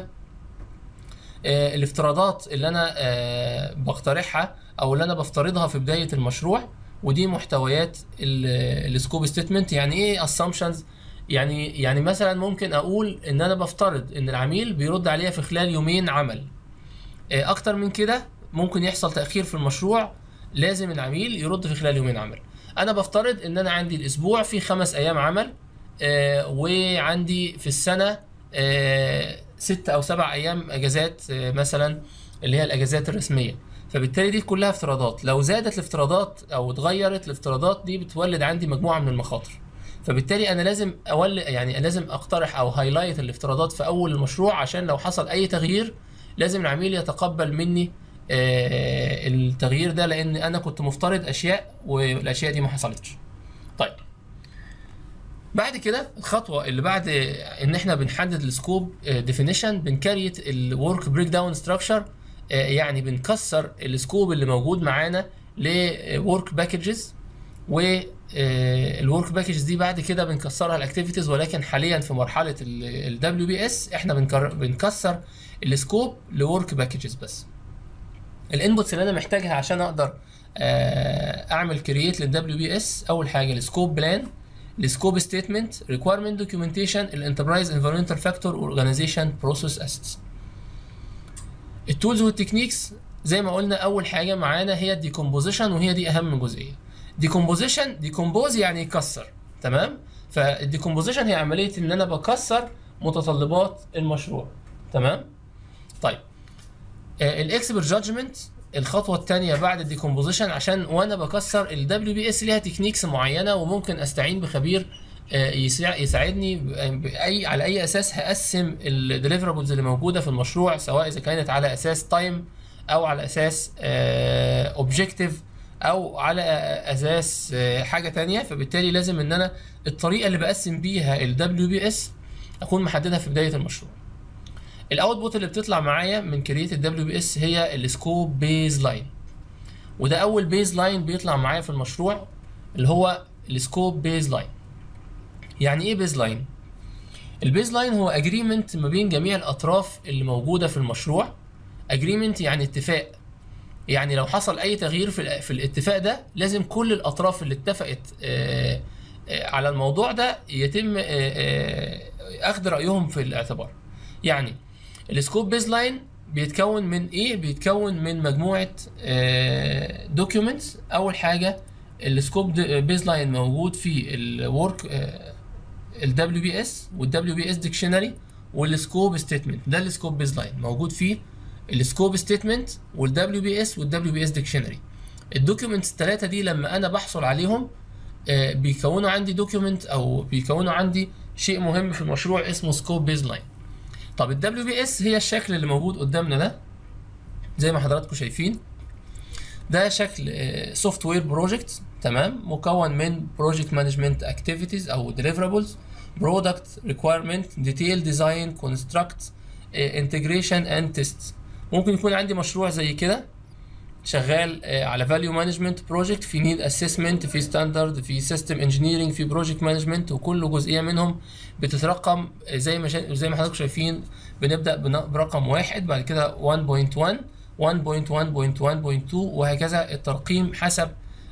آه، الافتراضات اللي انا آه، بقترحها او اللي انا بفترضها في بدايه المشروع ودي محتويات السكوب ستيتمنت يعني ايه اسامبشنز يعني يعني مثلا ممكن اقول ان انا بفترض ان العميل بيرد عليا في خلال يومين عمل آه، اكتر من كده ممكن يحصل تاخير في المشروع لازم العميل يرد في خلال يومين عمل انا بفترض ان انا عندي الاسبوع فيه خمس ايام عمل آه، وعندي في السنه آه، ست او سبع ايام اجازات آه، مثلا اللي هي الاجازات الرسميه فبالتالي دي كلها افتراضات لو زادت الافتراضات او اتغيرت الافتراضات دي بتولد عندي مجموعه من المخاطر فبالتالي انا لازم اول يعني لازم اقترح او هايلايت الافتراضات في اول المشروع عشان لو حصل اي تغيير لازم العميل يتقبل مني آه، التغيير ده لان انا كنت مفترض اشياء والاشياء دي ما حصلتش طيب بعد كده الخطوه اللي بعد ان احنا بنحدد السكوب ديفينيشن بنكريت الورك بريك داون ستراكشر يعني بنكسر السكوب اللي موجود معانا لورك باكجز والورك باكجز دي بعد كده بنكسرها الاكتيفيتيز ولكن حاليا في مرحله الدبليو بي اس احنا بنكر- بنكسر السكوب لورك باكجز بس الانبوتس اللي انا محتاجها عشان اقدر آه، اعمل كرييت للدبليو بي اس اول حاجه السكوب بلان السكوب ستيتمنت ريكويرمنت دوكيومنتيشن الانتربرايز انفيرمنتال فاكتور اورجانيزيشن بروسيس اسيتس التولز والتكنيكس زي ما قلنا اول حاجه معانا هي الديكومبوزيشن وهي دي اهم جزئيه ديكومبوزيشن ديكومبوز يعني يكسر تمام فالديكومبوزيشن هي عمليه ان انا بكسر متطلبات المشروع تمام طيب الاكسبر جادجمنت الخطوه الثانيه بعد الديكومبوزيشن عشان وانا بكسر الدبليو بي اس ليها تكنيكس معينه وممكن استعين بخبير آه، يساع- يساعدني ب- باي على اي اساس هقسم الديليفرابلز اللي موجوده في المشروع سواء اذا كانت على اساس تايم او على اساس اوبجكتيف او على اساس آه، حاجه تانية فبالتالي لازم ان انا الطريقه اللي بقسم بيها الدبليو بي اس اكون محددها في بدايه المشروع الاوتبوت اللي بتطلع معايا من كرييت الدبليو بي اس هي السكوب بيز لاين وده اول بيز لاين بيطلع معايا في المشروع اللي هو السكوب بيز لاين يعني ايه بيز لاين البيز لاين هو اجريمنت ما بين جميع الاطراف اللي موجوده في المشروع اجريمنت يعني اتفاق يعني لو حصل اي تغيير في, ال- في الاتفاق ده لازم كل الاطراف اللي اتفقت آه، آه، على الموضوع ده يتم آه، آه، اخذ رايهم في الاعتبار يعني السكوب بيز لاين بيتكون من ايه بيتكون من مجموعه دوكيومنتس اول حاجه السكوب بيز لاين موجود في الورك الدبليو بي اس والدبليو بي اس ديكشنري والسكوب ستيتمنت ده السكوب بيز لاين موجود فيه السكوب ستيتمنت والدبليو بي اس والدبليو بي اس ديكشنري الدوكيومنتس الثلاثه دي لما انا بحصل عليهم آه، بيكونوا عندي دوكيومنت او بيكونوا عندي شيء مهم في المشروع اسمه سكوب بيز لاين طب الدبليو بي اس هي الشكل اللي موجود قدامنا ده زي ما حضراتكم شايفين ده شكل سوفت وير بروجكت تمام مكون من بروجكت مانجمنت اكتيفيتيز او deliverables برودكت ريكويرمنت ديتيل ديزاين كونستراكت انتجريشن اند تيست ممكن يكون عندي مشروع زي كده شغال آه، على فاليو مانجمنت بروجكت في نيد اسسمنت في ستاندرد في سيستم انجينيرنج في بروجكت مانجمنت وكل جزئيه منهم بتترقم آه، زي ما شا... زي ما حضراتكم شايفين بنبدا بن- برقم واحد بعد كده 1.1 1.1.1.2 وهكذا الترقيم حسب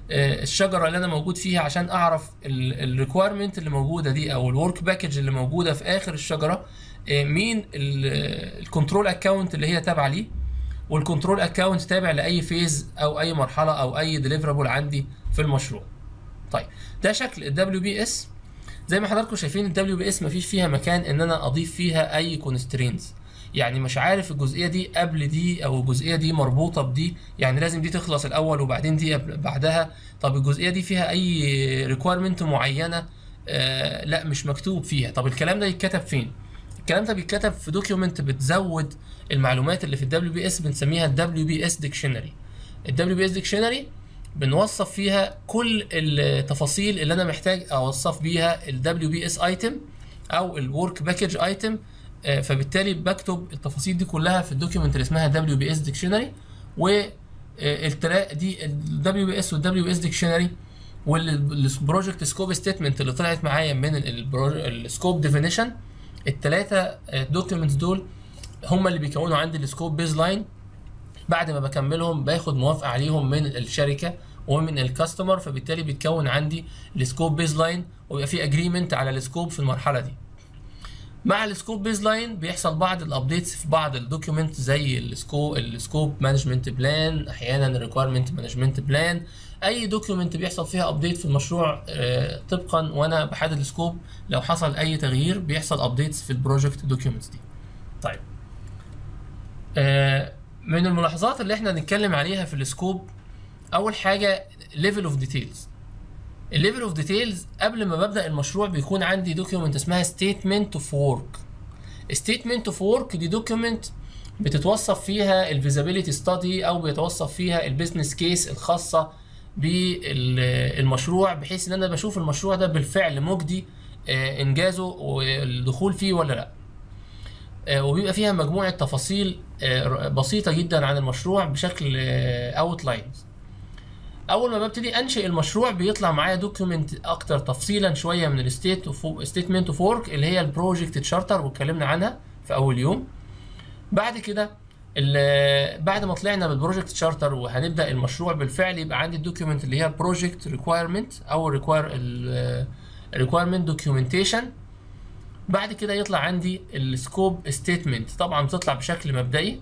آه، الشجره اللي انا موجود فيها عشان اعرف الريكويرمنت اللي موجوده دي او الورك باكج اللي موجوده في اخر الشجره آه، مين الكنترول اكونت اللي هي تابعه ليه والكنترول اكونت تابع لاي فيز او اي مرحله او اي ديليفرابل عندي في المشروع طيب ده شكل الدبليو بي اس زي ما حضراتكم شايفين الدبليو بي اس مفيش فيها مكان ان انا اضيف فيها اي كونسترينز يعني مش عارف الجزئيه دي قبل دي او الجزئيه دي مربوطه بدي يعني لازم دي تخلص الاول وبعدين دي قبل- بعدها طب الجزئيه دي فيها اي ريكويرمنت معينه آه لا مش مكتوب فيها طب الكلام ده يتكتب فين الكلام ده بيتكتب في دوكيومنت بتزود المعلومات اللي في الدبليو بي اس بنسميها الدبليو بي اس ديكشنري الدبليو بي اس ديكشنري بنوصف فيها كل التفاصيل اللي انا محتاج اوصف بيها الدبليو بي اس ايتم او الورك باكج ايتم فبالتالي بكتب التفاصيل دي كلها في الدوكيومنت اللي اسمها دبليو بي اس ديكشنري والتلا دي الدبليو بي اس والدبليو بي اس ديكشنري والبروجكت سكوب ستيتمنت اللي طلعت معايا من السكوب ديفينيشن الثلاثه دوكيومنتس دول هم اللي بيكونوا عندي السكوب بيز لاين بعد ما بكملهم باخد موافقه عليهم من الشركه ومن الكاستمر فبالتالي بيتكون عندي السكوب بيز لاين ويبقى في اجريمنت على السكوب في المرحله دي مع السكوب بيز لاين بيحصل بعض الابديتس في بعض الدوكيومنت زي السكوب السكوب مانجمنت بلان احيانا الريكويرمنت مانجمنت بلان اي دوكيومنت بيحصل فيها ابديت في المشروع آه، طبقا وانا بحدد السكوب لو حصل اي تغيير بيحصل ابديتس في البروجكت دوكيومنتس دي طيب آه، من الملاحظات اللي احنا نتكلم عليها في السكوب اول حاجه ليفل اوف ديتيلز الليفل اوف ديتيلز قبل ما ببدا المشروع بيكون عندي دوكيومنت اسمها ستيتمنت اوف ورك ستيتمنت اوف ورك دي دوكيومنت بتتوصف فيها الفيزابيليتي ستادي او بيتوصف فيها البيزنس كيس الخاصه بالمشروع بحيث ان انا بشوف المشروع ده بالفعل مجدي آه، انجازه والدخول فيه ولا لا آه، وبيبقى فيها مجموعه تفاصيل آه، بسيطه جدا عن المشروع بشكل اوتلاينز اول ما ببتدي انشئ المشروع بيطلع معايا دوكيومنت اكتر تفصيلا شويه من الستيت ستيتمنت اوف ورك اللي هي البروجكت تشارتر واتكلمنا عنها في اول يوم بعد كده ال- بعد ما طلعنا بالبروجكت تشارتر وهنبدا المشروع بالفعل يبقى عندي الدوكيومنت اللي هي البروجكت ريكويرمنت او الريكوير الريكويرمنت دوكيومنتيشن بعد كده يطلع عندي السكوب ستيتمنت طبعا بتطلع بشكل مبدئي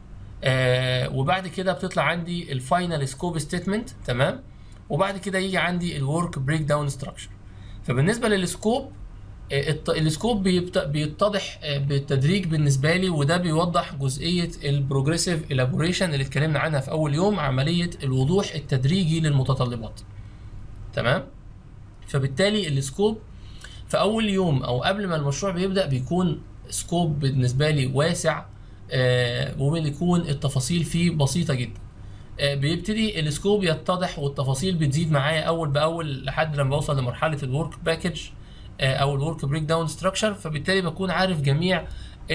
آه وبعد كده بتطلع عندي الفاينل سكوب ستيتمنت تمام وبعد كده يجي عندي الورك بريك داون ستراكشر فبالنسبه للسكوب آه، الت- السكوب بيبت- بيتضح آه، بالتدريج بالنسبه لي وده بيوضح جزئيه البروجريسيف الابوريشن اللي اتكلمنا عنها في اول يوم عمليه الوضوح التدريجي للمتطلبات تمام فبالتالي السكوب في اول يوم او قبل ما المشروع بيبدا بيكون سكوب بالنسبه لي واسع آه وبيكون التفاصيل فيه بسيطه جدا آه بيبتدي السكوب يتضح والتفاصيل بتزيد معايا اول باول لحد لما بوصل لمرحله الورك باكج آه او الورك بريك داون ستراكشر فبالتالي بكون عارف جميع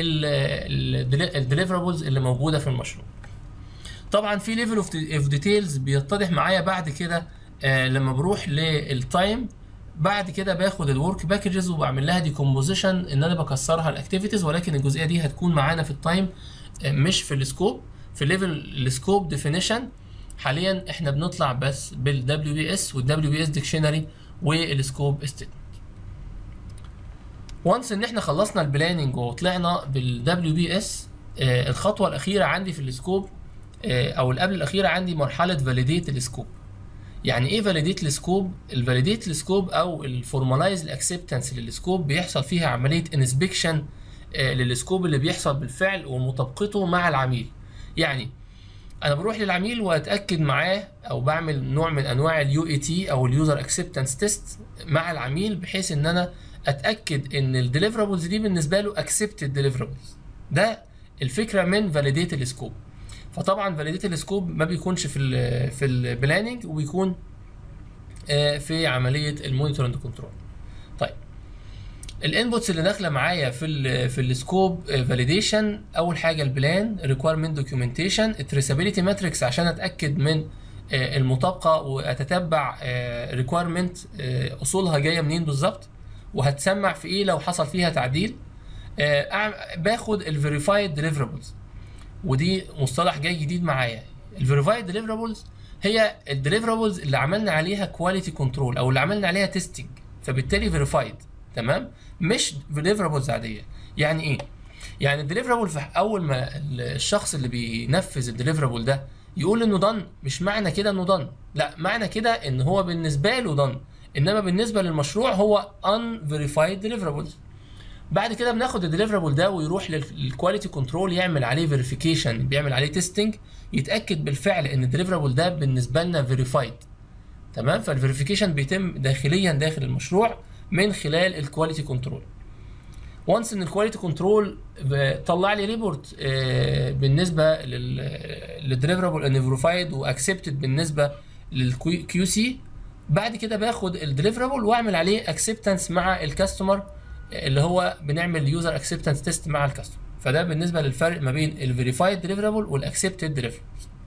الديليفرابلز اللي موجوده في المشروع طبعا في ليفل اوف ديتيلز بيتضح معايا بعد كده آه لما بروح للتايم بعد كده باخد الورك باكجز وبعمل لها ديكومبوزيشن ان انا بكسرها الاكتيفيتيز ولكن الجزئيه دي هتكون معانا في التايم آه، مش في السكوب في ليفل السكوب ديفينيشن حاليا احنا بنطلع بس بالدبليو بي اس والدبليو بي اس ديكشنري والسكوب ستيتمنت وانس ان احنا خلصنا البلاننج وطلعنا بالدبليو بي اس الخطوه الاخيره عندي في السكوب آه، او اللي قبل الاخيره عندي مرحله فاليديت السكوب يعني ايه فاليديت السكوب الفاليديت السكوب او الفورمالايز الاكسبتنس للسكوب بيحصل فيها عمليه انسبكشن للسكوب اللي بيحصل بالفعل ومطابقته مع العميل يعني انا بروح للعميل واتاكد معاه او بعمل نوع من انواع اليو اي تي او اليوزر اكسبتنس تيست مع العميل بحيث ان انا اتاكد ان الديليفرابلز دي بالنسبه له اكسبتد ديليفرابلز ده الفكره من فاليديت السكوب فطبعا فاليديت السكوب ما بيكونش في ال في البلاننج وبيكون آه، في عمليه المونيتور اند كنترول طيب الانبوتس اللي داخله معايا في ال في السكوب فاليديشن اول حاجه البلان ريكويرمنت دوكيومنتيشن التريسابيلتي ماتريكس عشان اتاكد من آه، المطابقه واتتبع ريكويرمنت اصولها جايه منين بالظبط وهتسمع في ايه لو حصل فيها تعديل آه، أعم- باخد الفيريفايد ديليفرابلز ودي مصطلح جاي جديد معايا الفيريفايد ديليفرابلز هي الديليفرابلز اللي عملنا عليها كواليتي كنترول او اللي عملنا عليها تيستنج فبالتالي فيريفايد تمام مش ديليفرابلز عاديه يعني ايه يعني الديليفرابل في اول ما الشخص اللي بينفذ الديليفرابل ده يقول انه دن مش معنى كده انه دن لا معنى كده ان هو بالنسبه له دن انما بالنسبه للمشروع هو unverified deliverables بعد كده بناخد الديليفرابل ده ويروح للكواليتي كنترول يعمل عليه فيريفيكيشن بيعمل عليه تيستنج يتاكد بالفعل ان الديليفرابل ده بالنسبه لنا فيريفايد تمام فالفيريفيكيشن بيتم داخليا داخل المشروع من خلال الكواليتي كنترول وانس ان الكواليتي كنترول طلع لي ريبورت بالنسبه للديليفرابل ان فيريفايد واكسبتد بالنسبه للكيو سي بعد كده باخد الديليفرابل واعمل عليه اكسبتنس مع الكاستمر اللي هو بنعمل يوزر اكسبتنس تيست مع الكاستمر فده بالنسبه للفرق ما بين الفيريفايد ديليفرابل والاكسبتد ديليفرابل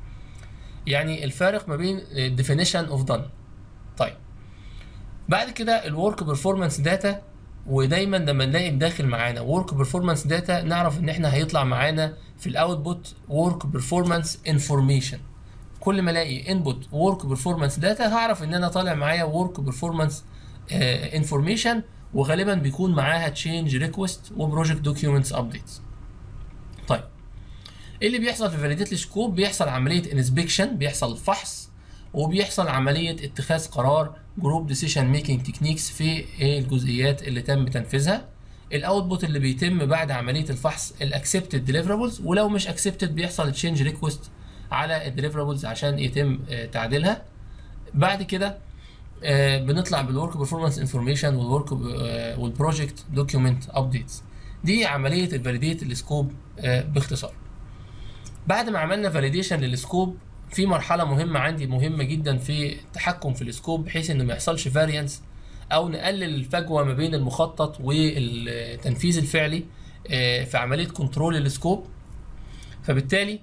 يعني الفارق ما بين definition اوف done طيب بعد كده الورك بيرفورمانس داتا ودايما لما نلاقي داخل معانا ورك بيرفورمانس داتا نعرف ان احنا هيطلع معانا في الاوتبوت ورك بيرفورمانس انفورميشن كل ما الاقي انبوت ورك بيرفورمانس داتا هعرف ان انا طالع معايا ورك بيرفورمانس انفورميشن وغالبا بيكون معاها تشينج ريكوست وبروجكت دوكيومنتس ابديتس طيب ايه اللي بيحصل في فاليديت سكوب بيحصل عمليه انسبكشن بيحصل فحص وبيحصل عمليه اتخاذ قرار جروب ديسيشن ميكنج تكنيكس في الجزئيات اللي تم تنفيذها الاوتبوت اللي بيتم بعد عمليه الفحص الاكسبتد ديليفرابلز ولو مش اكسبتد بيحصل تشينج ريكوست على الديليفرابلز عشان يتم تعديلها بعد كده بنطلع بالورك بيرفورمانس انفورميشن والورك والبروجكت دوكيومنت ابديتس دي عمليه الفاليديت السكوب باختصار بعد ما عملنا فاليديشن للسكوب في مرحله مهمه عندي مهمه جدا في التحكم في السكوب بحيث ان ما يحصلش فاريانس او نقلل الفجوه ما بين المخطط والتنفيذ الفعلي في عمليه كنترول السكوب فبالتالي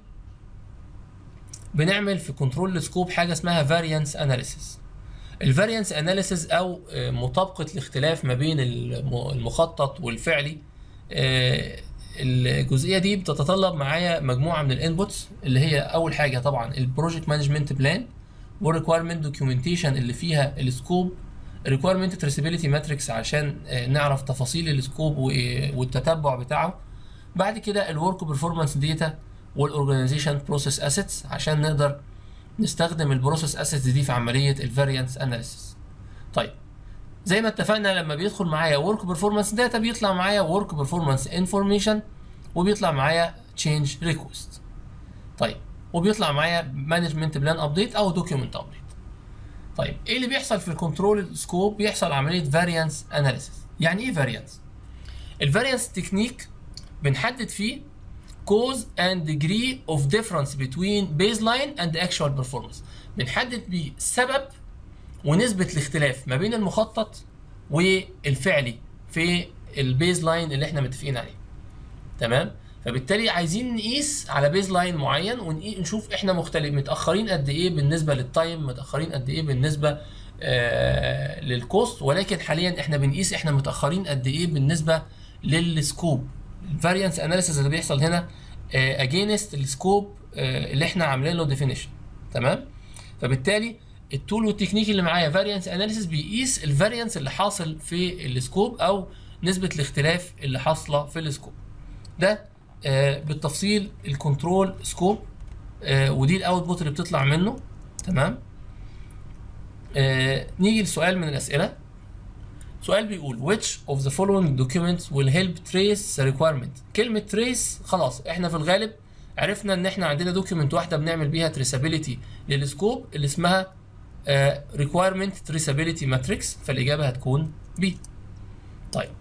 بنعمل في كنترول السكوب حاجه اسمها فاريانس اناليسيس الفاريانس اناليسيس او مطابقه الاختلاف ما بين المخطط والفعلي الجزئيه دي بتتطلب معايا مجموعه من الانبوتس اللي هي اول حاجه طبعا البروجكت مانجمنت بلان والريكويرمنت دوكيومنتيشن اللي فيها السكوب ريكويرمنت تريسابيلتي ماتريكس عشان نعرف تفاصيل السكوب والتتبع بتاعه بعد كده الورك بيرفورمانس داتا والاورجانيزيشن بروسيس اسيتس عشان نقدر نستخدم البروسيس اسيتس دي في عمليه الفاريانس اناليسيس طيب زي ما اتفقنا لما بيدخل معايا ورك بيرفورمانس داتا بيطلع معايا ورك بيرفورمانس انفورميشن وبيطلع معايا تشينج ريكوست طيب وبيطلع معايا مانجمنت بلان ابديت او دوكيومنت ابديت طيب ايه اللي بيحصل في الكنترول سكوب بيحصل عمليه فاريانس اناليسيس يعني ايه فاريانس الفاريانس تكنيك بنحدد فيه cause and degree of difference between baseline and actual performance بنحدد بيه سبب ونسبة الاختلاف ما بين المخطط والفعلي في البيز لاين اللي احنا متفقين عليه تمام فبالتالي عايزين نقيس على بيز لاين معين ونشوف احنا مختلف متاخرين قد ايه بالنسبه للتايم متاخرين قد ايه بالنسبه آه للكوست ولكن حاليا احنا بنقيس احنا متاخرين قد ايه بالنسبه للسكوب الفاريانس اناليسيس اللي بيحصل هنا اجينست السكوب اللي احنا عاملين له ديفينيشن تمام فبالتالي التول والتكنيك اللي معايا فاريانس اناليسيس بيقيس الفاريانس اللي حاصل في السكوب او نسبه الاختلاف اللي حاصله في السكوب ده آه بالتفصيل الكنترول سكوب آه ودي الاوتبوت اللي بتطلع منه تمام آه نيجي لسؤال من الاسئله سؤال بيقول which of the following documents will help trace the requirement كلمة trace خلاص احنا في الغالب عرفنا ان احنا عندنا دوكيومنت واحدة بنعمل بيها traceability للسكوب اللي اسمها uh, requirement traceability matrix فالإجابة هتكون B طيب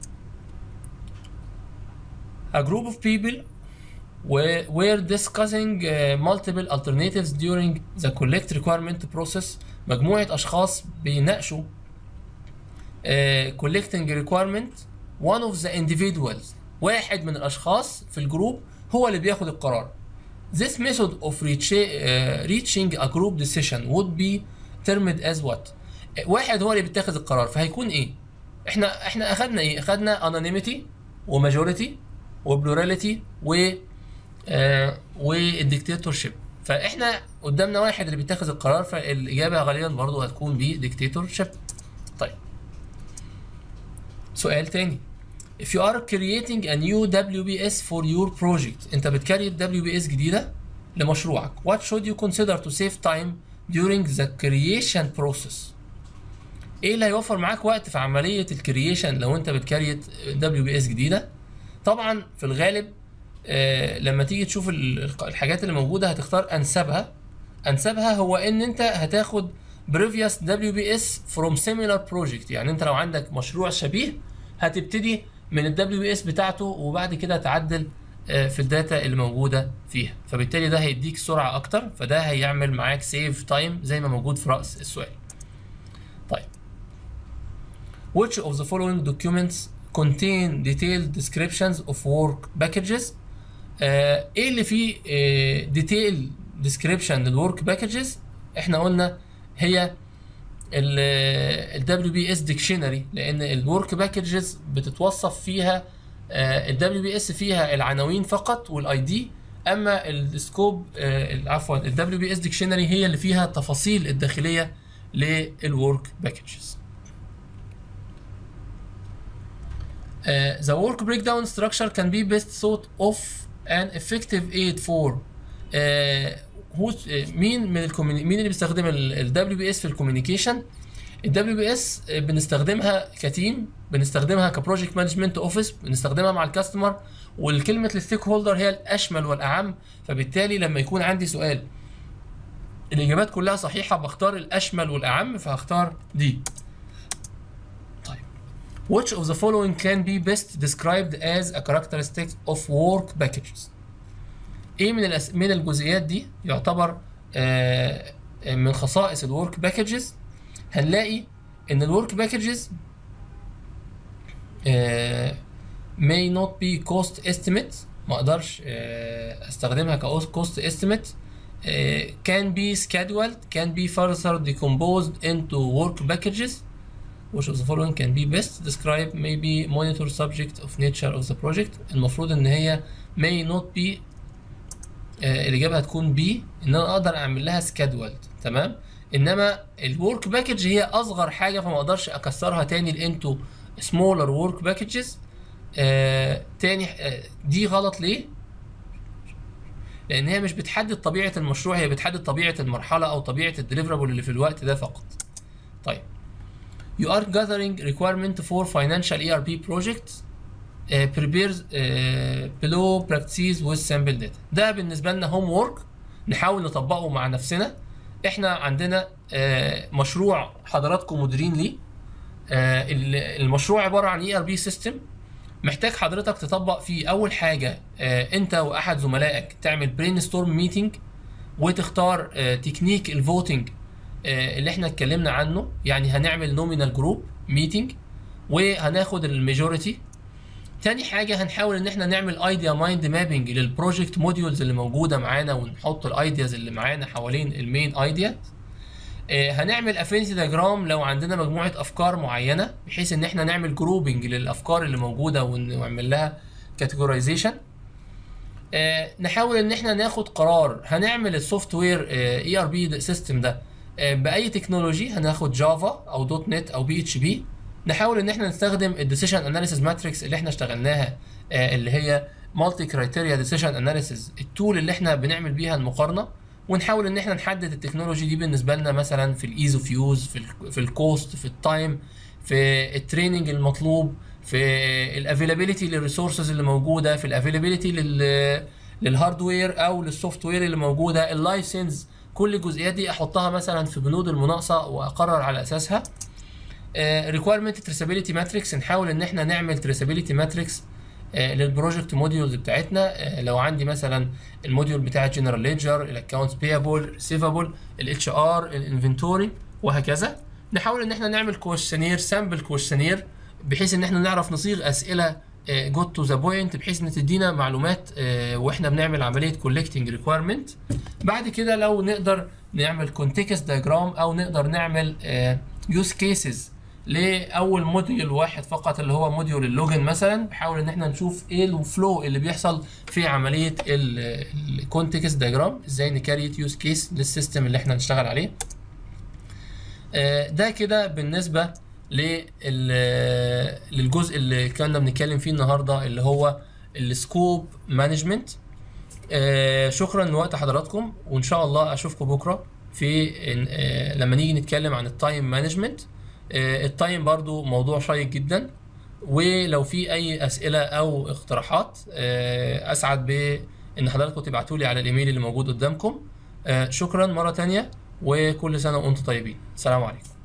A group of people were, were discussing uh, multiple alternatives during the collect requirement process مجموعة أشخاص بيناقشوا uh, collecting requirement one of the individuals واحد من الأشخاص في الجروب هو اللي بياخد القرار This method of reach, uh, reaching a group decision would be termed as what واحد هو اللي بيتخذ القرار فهيكون ايه احنا احنا اخدنا ايه اخدنا anonymity وماجوريتي وبلوراليتي و آه والديكتاتورشيب فاحنا قدامنا واحد اللي بيتخذ القرار فالاجابه غالبا برضو هتكون ب ديكتاتور شيب طيب سؤال تاني if you are creating a new WBS for your project انت بتكريت WBS جديده لمشروعك what should you consider to save time during the creation process ايه اللي هيوفر معاك وقت في عمليه الكرييشن لو انت بتكريت WBS جديده طبعا في الغالب آه لما تيجي تشوف ال- الحاجات اللي موجوده هتختار انسبها انسبها هو ان انت هتاخد previous WBS from similar project يعني انت لو عندك مشروع شبيه هتبتدي من ال WBS بتاعته وبعد كده تعدل آه، في الداتا اللي موجوده فيها فبالتالي ده هيديك سرعه اكتر فده هيعمل معاك سيف تايم زي ما موجود في راس السؤال طيب Which of the following documents contain detailed descriptions of work packages آه، ايه اللي فيه ديتيل ديسكريبشن للورك باكجز احنا قلنا هي ال WBS ديكشنري لان الورك باكجز بتتوصف فيها ال WBS فيها العناوين فقط والاي دي اما السكوب عفوا ال WBS ديكشنري هي اللي فيها التفاصيل الداخليه للورك باكجز Uh, the work breakdown structure can be best thought of an effective aid for uh, who uh, مين من الكوميني مين اللي بيستخدم ال WBS في الكوميونيكيشن ال WBS بنستخدمها كتيم بنستخدمها كبروجكت مانجمنت اوفيس بنستخدمها مع الكاستمر والكلمه الستيك هولدر هي الاشمل والاعم فبالتالي لما يكون عندي سؤال الاجابات كلها صحيحه بختار الاشمل والاعم فهختار دي Which of the following can be best described as a characteristic of work packages؟ ايه من الأس... من الجزئيات دي يعتبر آه من خصائص الورك باكجز هنلاقي ان الورك باكجز آه may not be cost estimate ما اقدرش آه استخدمها كcost estimate آه can be scheduled can be further decomposed into work packages which of the following can be best described maybe monitor subject of nature of the project المفروض ان هي may not be آه الاجابه هتكون B ان انا اقدر اعمل لها scheduled تمام انما الورك باكج هي اصغر حاجه فما اقدرش اكسرها تاني لانتو smaller work packages آه تاني آه دي غلط ليه لان هي مش بتحدد طبيعه المشروع هي بتحدد طبيعه المرحله او طبيعه الدليفرابل اللي في الوقت ده فقط طيب you are gathering requirement for financial ERP projects uh, prepares uh, below practice with sample data ده بالنسبة لنا هوم وورك نحاول نطبقه مع نفسنا احنا عندنا uh, مشروع حضراتكم مديرين ليه uh, المشروع عبارة عن ERP system محتاج حضرتك تطبق فيه اول حاجة uh, انت واحد زملائك تعمل برين ستورم ميتنج وتختار uh, تكنيك الفوتنج اللي احنا اتكلمنا عنه يعني هنعمل نومينال جروب ميتنج وهناخد الميجوريتي تاني حاجه هنحاول ان احنا نعمل ايديا مايند مابنج للبروجكت موديولز اللي موجوده معانا ونحط الايدياز اللي معانا حوالين المين ايديا هنعمل افينيتي دياجرام لو عندنا مجموعه افكار معينه بحيث ان احنا نعمل جروبنج للافكار اللي موجوده ونعمل لها كاتيجورايزيشن آه نحاول ان احنا ناخد قرار هنعمل السوفت وير اي ار بي سيستم ده باي تكنولوجي هناخد جافا او دوت نت او بي اتش بي نحاول ان احنا نستخدم الديسيشن اناليسيس ماتريكس اللي احنا اشتغلناها اللي هي مالتي كرايتيريا ديسيشن اناليسيس التول اللي احنا بنعمل بيها المقارنه ونحاول ان احنا نحدد التكنولوجي دي بالنسبه لنا مثلا في الايز اوف يوز في ال في الكوست في التايم في التريننج المطلوب في الافيلابيلتي للريسورسز اللي موجوده في الافيلابيلتي لل للهاردوير او للسوفت وير اللي موجوده اللايسنس كل الجزئيات دي احطها مثلا في بنود المناقصه واقرر على اساسها ريكويرمنت تريسابيلتي ماتريكس نحاول ان احنا نعمل تريسابيلتي ماتريكس للبروجكت موديولز بتاعتنا uh, لو عندي مثلا الموديول بتاع الجنرال ليدجر الاكونتس بيبل ريسيفبل الاتش ار الانفنتوري وهكذا نحاول ان احنا نعمل كويشنير سامبل كويشنير بحيث ان احنا نعرف نصيغ اسئله جوت تو ذا بوينت بحيث ان تدينا معلومات uh, واحنا بنعمل عمليه كولكتنج ريكويرمنت بعد كده لو نقدر نعمل كونتكست دايجرام او نقدر نعمل يوز uh, كيسز لاول موديول واحد فقط اللي هو موديول اللوجن مثلا بحاول ان احنا نشوف ايه الفلو اللي بيحصل في عمليه الكونتكست دايجرام ازاي نكريت يوز كيس للسيستم اللي احنا نشتغل عليه آه، ده كده بالنسبه لل- للجزء اللي كنا بنتكلم فيه النهارده اللي هو السكوب مانجمنت شكرا لوقت حضراتكم وان شاء الله اشوفكم بكره في إن- آه، لما نيجي نتكلم عن التايم مانجمنت التايم برضو موضوع شيق جدا ولو في اي اسئله او اقتراحات آه، اسعد بان حضراتكم تبعتوا لي على الايميل اللي موجود قدامكم آه، شكرا مره تانية وكل سنه وانتم طيبين سلام عليكم